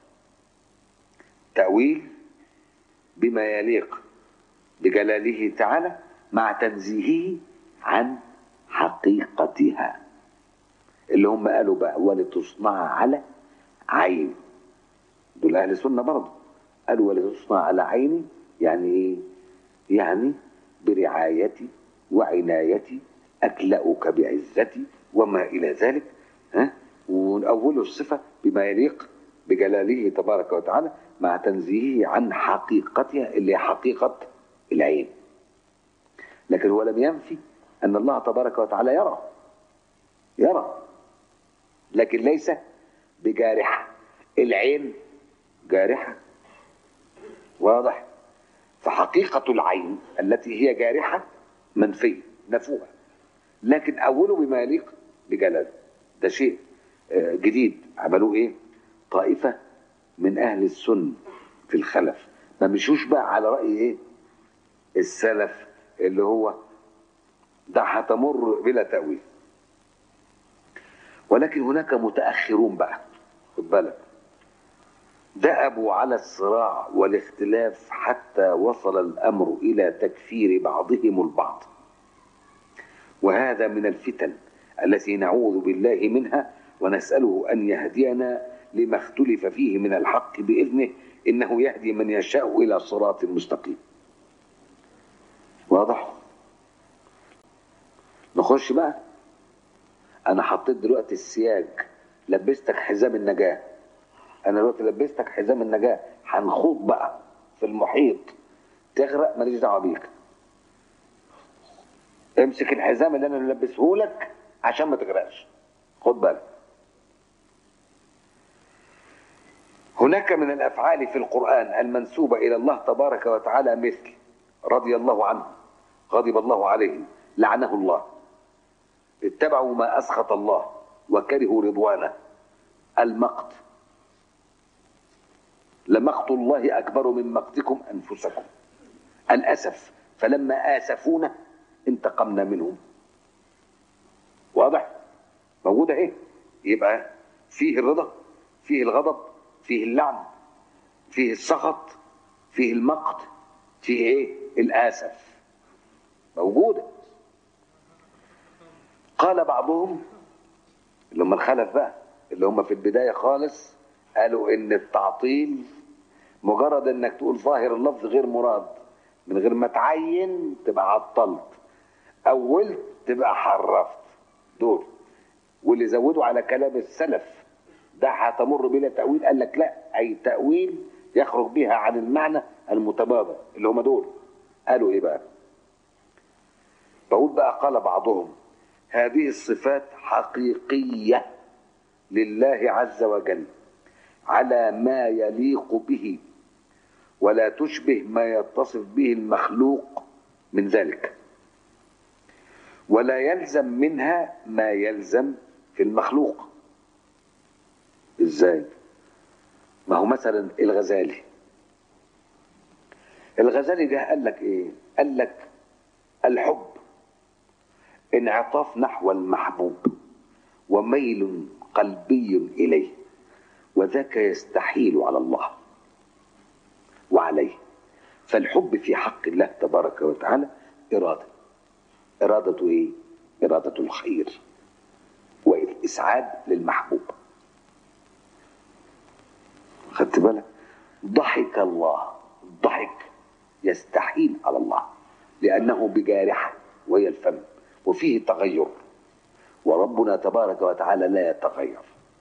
تأويل بما يليق بجلاله تعالى مع تنزيهه عن حقيقتها اللي هم قالوا بقى ولتصنع على عين دول اهل السنه برضه قالوا ولتصنع على عيني يعني ايه يعني برعايتي وعنايتي اكلأك بعزتي وما الى ذلك ها ونأوله الصفه بما يليق بجلاله تبارك وتعالى مع تنزيهه عن حقيقتها اللي هي حقيقه العين لكن هو لم ينفي ان الله تبارك وتعالى يرى يرى لكن ليس بجارحه العين جارحه واضح فحقيقه العين التي هي جارحه منفيه نفوها لكن اوله بما يليق بجلاله ده شيء آه، جديد عملوه ايه طائفه من اهل السن في الخلف ما مشوش بقى على راي ايه السلف اللي هو ده هتمر بلا تأويل ولكن هناك متأخرون بقى خد بالك دأبوا على الصراع والاختلاف حتى وصل الأمر إلى تكفير بعضهم البعض وهذا من الفتن التي نعوذ بالله منها ونسأله أن يهدينا لما اختلف فيه من الحق بإذنه إنه يهدي من يشاء إلى صراط مستقيم واضح نخش بقى انا حطيت دلوقتي السياج لبستك حزام النجاة انا دلوقتي لبستك حزام النجاة هنخوض بقى في المحيط تغرق ماليش دعوه بيك امسك الحزام اللي انا ملبسه لك عشان ما تغرقش خد بالك هناك من الافعال في القران المنسوبه الى الله تبارك وتعالى مثل رضي الله عنه غضب الله عليهم لعنه الله اتبعوا ما اسخط الله وكرهوا رضوانه المقت لمقت الله اكبر من مقتكم انفسكم الاسف فلما اسفونا انتقمنا منهم واضح موجوده ايه يبقى فيه الرضا فيه الغضب فيه اللعن فيه السخط فيه المقت فيه ايه الاسف موجوده قال بعضهم اللي هم الخلف بقى اللي هم في البدايه خالص قالوا ان التعطيل مجرد انك تقول ظاهر اللفظ غير مراد من غير ما تعين تبقى عطلت اولت تبقى حرفت دول واللي زودوا على كلام السلف ده هتمر بلا تاويل قال لك لا اي تاويل يخرج بها عن المعنى المتبادر اللي هم دول قالوا ايه بقى بقول بقى قال بعضهم هذه الصفات حقيقيه لله عز وجل على ما يليق به ولا تشبه ما يتصف به المخلوق من ذلك ولا يلزم منها ما يلزم في المخلوق ازاي ما هو مثلا الغزالي الغزالي ده قال لك ايه قال لك الحب انعطاف نحو المحبوب وميل قلبي اليه وذاك يستحيل على الله وعليه فالحب في حق الله تبارك وتعالى اراده اراده ايه اراده الخير والاسعاد للمحبوب خدت بالك ضحك الله ضحك يستحيل على الله لانه بجارحه وهي الفم وفيه تغير وربنا تبارك وتعالى لا يتغير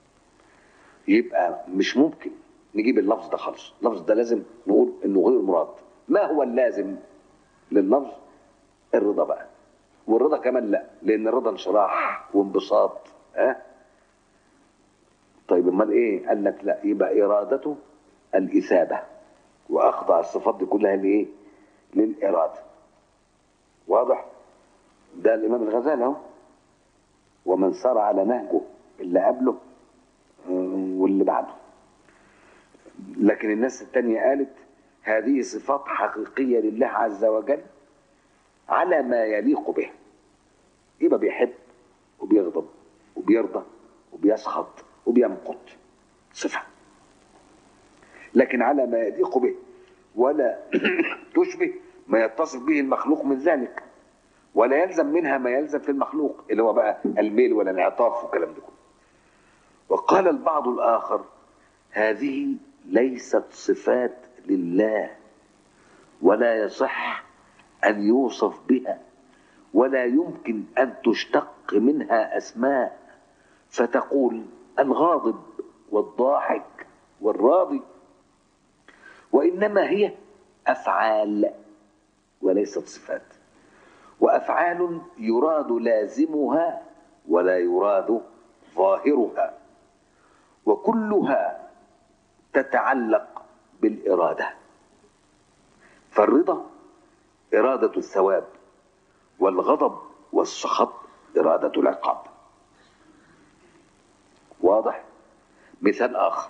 يبقى مش ممكن نجيب اللفظ ده خالص اللفظ ده لازم نقول انه غير مراد ما هو اللازم لللفظ الرضا بقى والرضا كمان لا لان الرضا انشراح وانبساط ها أه؟ طيب امال ايه قال لك لا يبقى ارادته الاثابه واخضع الصفات دي كلها لايه للاراده واضح ده الامام الغزالي اهو ومن سار على نهجه اللي قبله واللي بعده لكن الناس التانية قالت هذه صفات حقيقية لله عز وجل على ما يليق به يبقى بيحب وبيغضب وبيرضى وبيسخط وبيمقت صفة لكن على ما يليق به ولا تشبه ما يتصف به المخلوق من ذلك ولا يلزم منها ما يلزم في المخلوق اللي هو بقى الميل والانعطاف والكلام ده كله وقال البعض الآخر هذه ليست صفات لله ولا يصح أن يوصف بها ولا يمكن أن تشتق منها أسماء فتقول الغاضب والضاحك والراضي وإنما هي أفعال وليست صفات وأفعال يراد لازمها ولا يراد ظاهرها وكلها تتعلق بالإرادة فالرضا إرادة الثواب والغضب والسخط إرادة العقاب واضح مثال آخر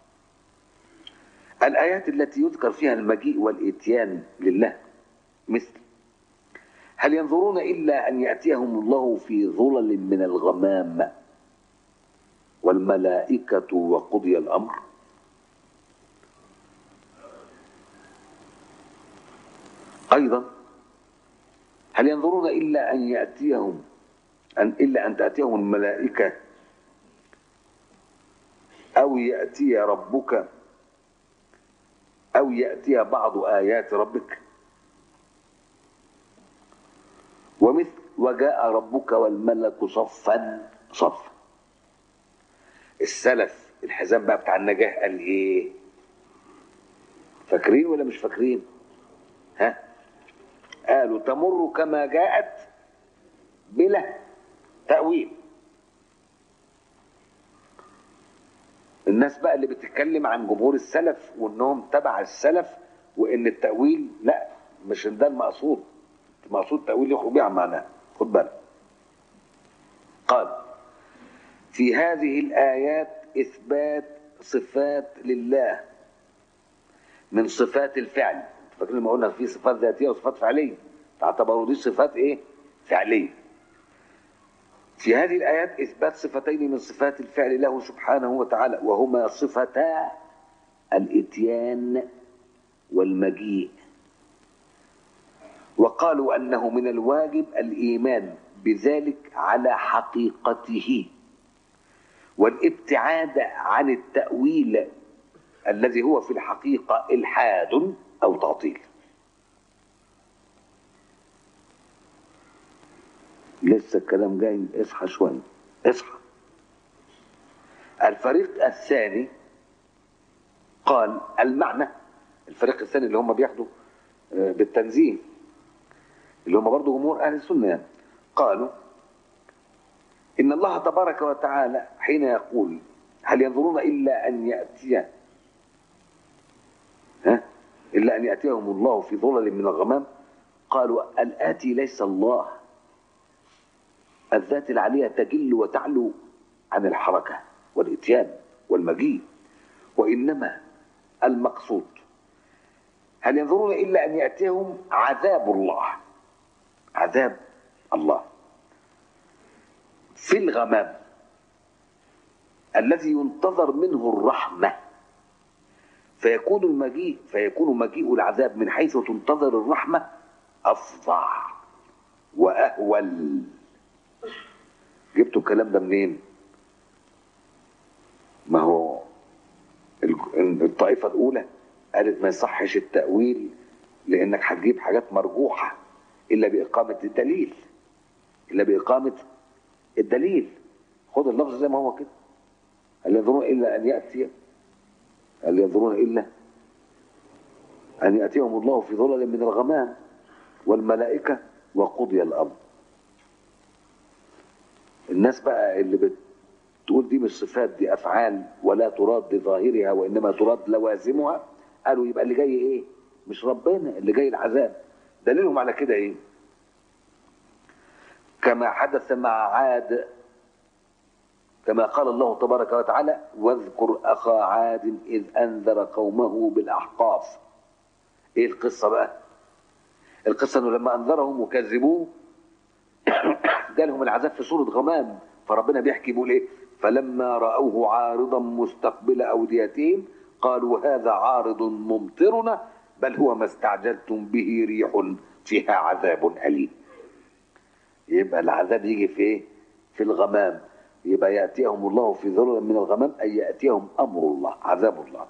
الآيات التي يذكر فيها المجيء والإتيان لله مثل هل ينظرون إلا أن يأتيهم الله في ظلل من الغمام والملائكة وقضي الأمر أيضا هل ينظرون إلا أن يأتيهم أن إلا أن تأتيهم الملائكة أو يأتي ربك أو يأتي بعض آيات ربك ومثل وجاء ربك والملك صفا صفا السلف الحزام بقى بتاع النجاح قال ايه فاكرين ولا مش فاكرين ها قالوا تمر كما جاءت بلا تأويل الناس بقى اللي بتتكلم عن جمهور السلف وانهم تبع السلف وان التأويل لا مش ده المقصود المقصود تأويل يخرج بيه عن معناه خد بالك قال في هذه الآيات إثبات صفات لله من صفات الفعل فاكرين لما قلنا في صفات ذاتية وصفات فعلية تعتبروا دي صفات إيه؟ فعلية في هذه الآيات إثبات صفتين من صفات الفعل له سبحانه وتعالى وهما صفتا الإتيان والمجيء وقالوا أنه من الواجب الإيمان بذلك على حقيقته والابتعاد عن التأويل الذي هو في الحقيقة إلحاد أو تعطيل لسه الكلام جاي اصحى شوية اصحى الفريق الثاني قال المعنى الفريق الثاني اللي هم بياخدوا بالتنزيه اللي هم برضه جمهور أهل السنة يعني قالوا إن الله تبارك وتعالى حين يقول هل ينظرون إلا أن يأتي ها إلا أن يأتيهم الله في ظلل من الغمام قالوا الآتي ليس الله الذات العلية تجل وتعلو عن الحركة والإتيان والمجيء وإنما المقصود هل ينظرون إلا أن يأتيهم عذاب الله عذاب الله في الغمام الذي ينتظر منه الرحمة فيكون المجيء فيكون مجيء العذاب من حيث تنتظر الرحمة أفظع وأهول جبتوا الكلام ده منين؟ ما هو الطائفة الأولى قالت ما يصحش التأويل لأنك هتجيب حاجات مرجوحة إلا بإقامة الدليل إلا بإقامة الدليل خد اللفظ زي ما هو كده هل ينظرون إلا أن يأتي هل ينظرون إلا أن يأتيهم الله في ظلل من الغمام والملائكة وقضي الأمر الناس بقى اللي بتقول دي مش صفات دي أفعال ولا تراد بظاهرها وإنما تراد لوازمها قالوا يبقى اللي جاي إيه مش ربنا اللي جاي العذاب دليلهم على كده إيه كما حدث مع عاد كما قال الله تبارك وتعالى واذكر أخا عاد إذ أنذر قومه بالأحقاف إيه القصة بقى القصة أنه لما أنذرهم وكذبوه جالهم العذاب في صورة غمام فربنا بيحكي بيقول إيه فلما رأوه عارضا مستقبل أوديتهم قالوا هذا عارض ممطرنا بل هو ما استعجلتم به ريح فيها عذاب أليم يبقى العذاب يجي في ايه في الغمام يبقى ياتيهم الله في ذرة من الغمام اي ياتيهم امر الله عذاب الله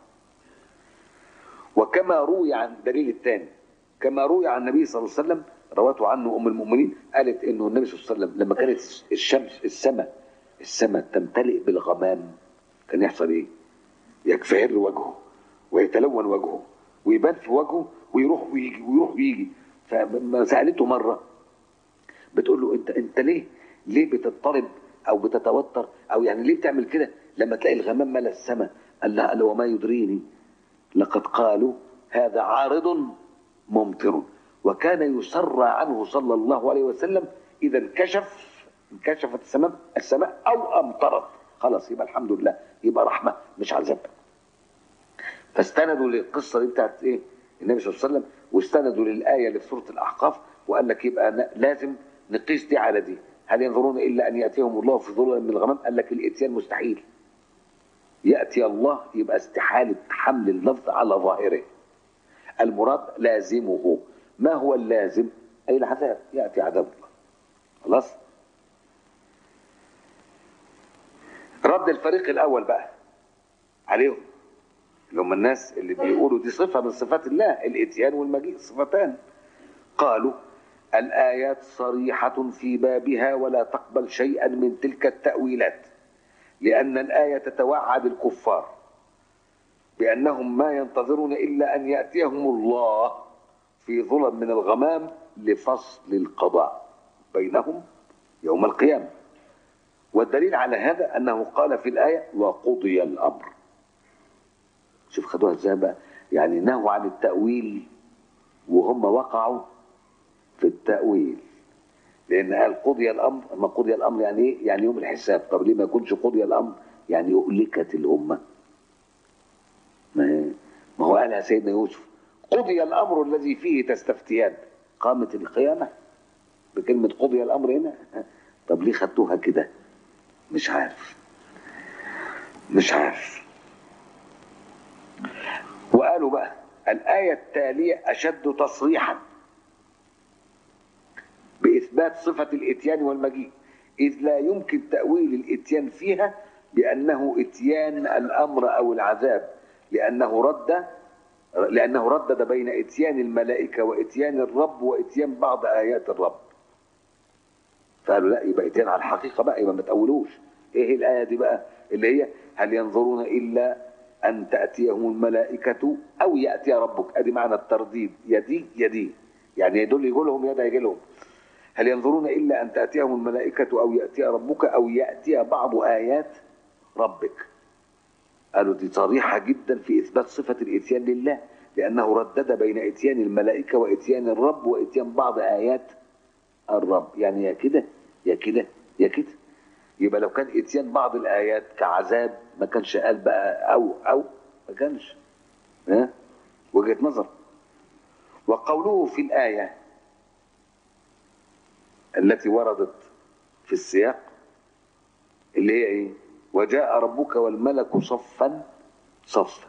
وكما روي عن دليل الثاني كما روي عن النبي صلى الله عليه وسلم روته عنه ام المؤمنين قالت انه النبي صلى الله عليه وسلم لما كانت الشمس السماء السماء تمتلئ بالغمام كان يحصل ايه؟ يكفهر وجهه ويتلون وجهه ويبان في وجهه ويروح ويجي ويروح ويجي فما سالته مره بتقول له انت انت ليه ليه بتضطرب او بتتوتر او يعني ليه بتعمل كده لما تلاقي الغمام ملا السماء قال لها قال له وما يدريني لقد قالوا هذا عارض ممطر وكان يسرى عنه صلى الله عليه وسلم اذا انكشف انكشفت السماء السماء او امطرت خلاص يبقى الحمد لله يبقى رحمه مش عذاب فاستندوا للقصه دي بتاعت ايه النبي صلى الله عليه وسلم واستندوا للايه اللي في سوره الاحقاف وقال لك يبقى ن- لازم نقيس دي على دي هل ينظرون الا ان ياتيهم الله في ظلل من الغمام قال لك الاتيان مستحيل ياتي الله يبقى استحاله حمل اللفظ على ظاهره المراد لازمه ما هو اللازم اي العذاب ياتي عذاب الله خلاص رد الفريق الاول بقى عليهم اللي هم الناس اللي بيقولوا دي صفه من صفات الله الاتيان والمجيء صفتان قالوا الايات صريحه في بابها ولا تقبل شيئا من تلك التاويلات لان الايه تتوعد الكفار بانهم ما ينتظرون الا ان ياتيهم الله في ظلم من الغمام لفصل القضاء بينهم يوم القيامه والدليل على هذا انه قال في الايه وقضي الامر شوف خدوها ازاي بقى يعني نهوا عن التاويل وهم وقعوا في التاويل لان قال قضي الامر اما قضي الامر يعني ايه يعني يوم الحساب طب ليه ما يكونش قضي الامر يعني اهلكت الامه ما هي- ما هو قالها سيدنا يوسف قضي الامر الذي فيه تستفتيان قامت القيامه بكلمه قضي الامر هنا طب ليه خدتوها كده مش عارف مش عارف وقالوا بقى الآية التالية أشد تصريحا بإثبات صفة الإتيان والمجيء إذ لا يمكن تأويل الإتيان فيها بأنه إتيان الأمر أو العذاب لأنه رد لأنه ردد بين إتيان الملائكة وإتيان الرب وإتيان بعض آيات الرب فقالوا لا يبقى إتيان على الحقيقة بقى يبقى ما تأولوش إيه الآية دي بقى اللي هي هل ينظرون إلا أن تأتيهم الملائكة أو يأتي ربك أدي معنى الترديد يدي يدي يعني يدل يقول لهم يدا يجي لهم هل ينظرون إلا أن تأتيهم الملائكة أو يأتي ربك أو يأتي بعض آيات ربك قالوا دي صريحة جدا في إثبات صفة الإتيان لله لأنه ردد بين إتيان الملائكة وإتيان الرب وإتيان بعض آيات الرب يعني يا كده يا كده يا كده يبقى لو كان اتيان بعض الايات كعذاب ما كانش قال بقى او او ما كانش ها وجهه نظر وقوله في الايه التي وردت في السياق اللي هي ايه وجاء ربك والملك صفا صفا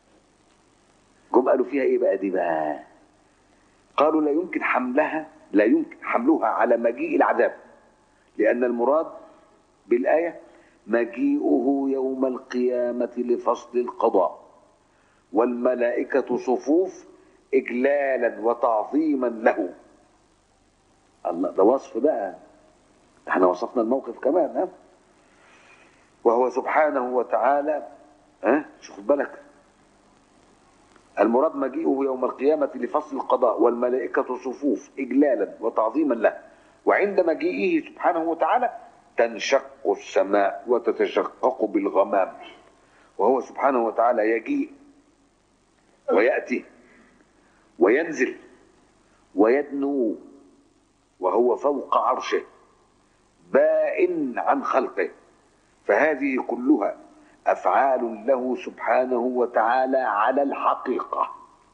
جم قالوا فيها ايه بقى دي بقى قالوا لا يمكن حملها لا يمكن حملها على مجيء العذاب لأن المراد بالآية مجيئه يوم القيامة لفصل القضاء والملائكة صفوف إجلالا وتعظيما له الله ده وصف بقى احنا وصفنا الموقف كمان ها وهو سبحانه وتعالى ها شو خد بالك المراد مجيئه يوم القيامة لفصل القضاء والملائكة صفوف إجلالا وتعظيما له وعند مجيئه سبحانه وتعالى تنشق السماء وتتشقق بالغمام وهو سبحانه وتعالى يجيء ويأتي وينزل ويدنو وهو فوق عرشه بائن عن خلقه فهذه كلها افعال له سبحانه وتعالى على الحقيقه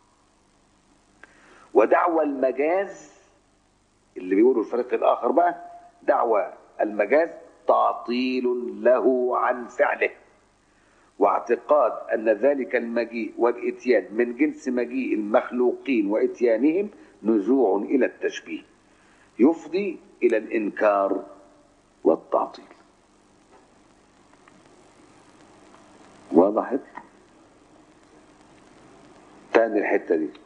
ودعوى المجاز اللي بيقولوا الفريق الاخر بقى دعوى المجاز تعطيل له عن فعله واعتقاد ان ذلك المجيء والاتيان من جنس مجيء المخلوقين واتيانهم نزوع الى التشبيه يفضي إلى الإنكار والتعطيل وضحت تاني الحتة دي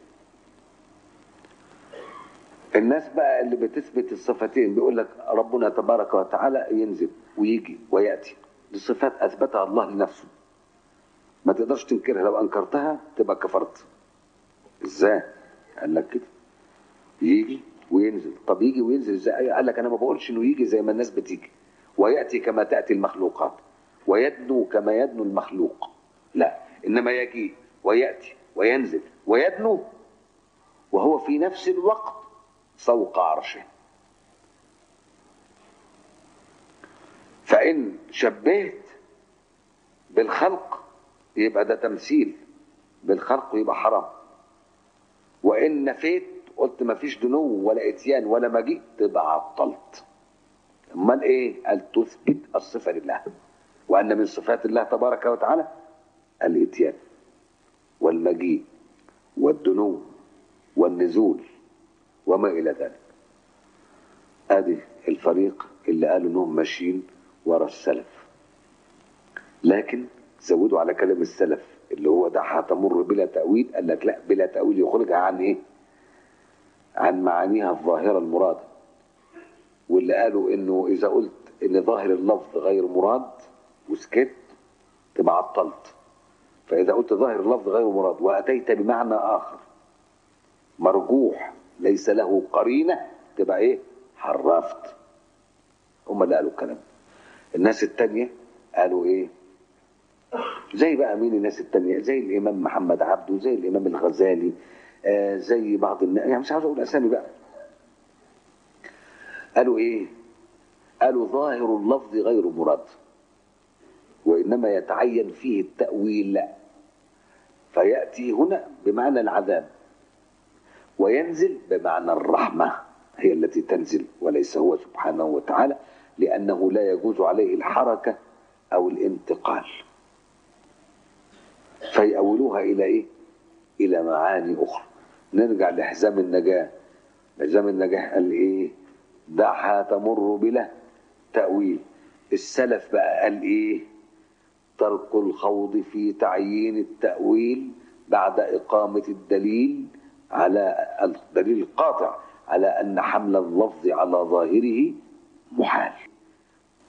الناس بقى اللي بتثبت الصفتين بيقول لك ربنا تبارك وتعالى ينزل ويجي ويأتي دي صفات أثبتها الله لنفسه ما تقدرش تنكرها لو أنكرتها تبقى كفرت ازاي قال لك كده يجي وينزل طب يجي وينزل ازاي قال لك انا ما بقولش انه يجي زي ما الناس بتيجي وياتي كما تاتي المخلوقات ويدنو كما يدنو المخلوق لا انما يجي وياتي وينزل ويدنو وهو في نفس الوقت فوق عرشه فان شبهت بالخلق يبقى ده تمثيل بالخلق يبقى حرام وان نفيت قلت ما فيش دنو ولا اتيان ولا مجيء تبقى عطلت امال ايه قال تثبت الصفه لله وان من صفات الله تبارك وتعالى الاتيان والمجيء والدنو والنزول وما الى ذلك ادي الفريق اللي قالوا انهم ماشيين ورا السلف لكن زودوا على كلام السلف اللي هو دعها تمر بلا تأويل قال لك لا بلا تأويل يخرجها عن ايه عن معانيها الظاهرة المرادة واللي قالوا انه اذا قلت ان ظاهر اللفظ غير مراد وسكت تبقى عطلت فاذا قلت ظاهر اللفظ غير مراد واتيت بمعنى اخر مرجوح ليس له قرينة تبقى ايه حرفت هم اللي قالوا الكلام الناس التانية قالوا ايه زي بقى مين الناس التانية زي الإمام محمد عبده زي الإمام الغزالي آه زي بعض الناس يعني مش عاوز أقول أسامي بقى قالوا إيه قالوا ظاهر اللفظ غير مراد وإنما يتعين فيه التأويل فيأتي هنا بمعنى العذاب وينزل بمعنى الرحمة هي التي تنزل وليس هو سبحانه وتعالى لأنه لا يجوز عليه الحركة أو الانتقال فيأولوها إلى إيه؟ إلى معاني أخرى نرجع لحزام النجاة حزام النجاة قال إيه؟ دعها تمر بلا تأويل السلف بقى قال إيه؟ ترك الخوض في تعيين التأويل بعد إقامة الدليل على الدليل القاطع على أن حمل اللفظ على ظاهره محال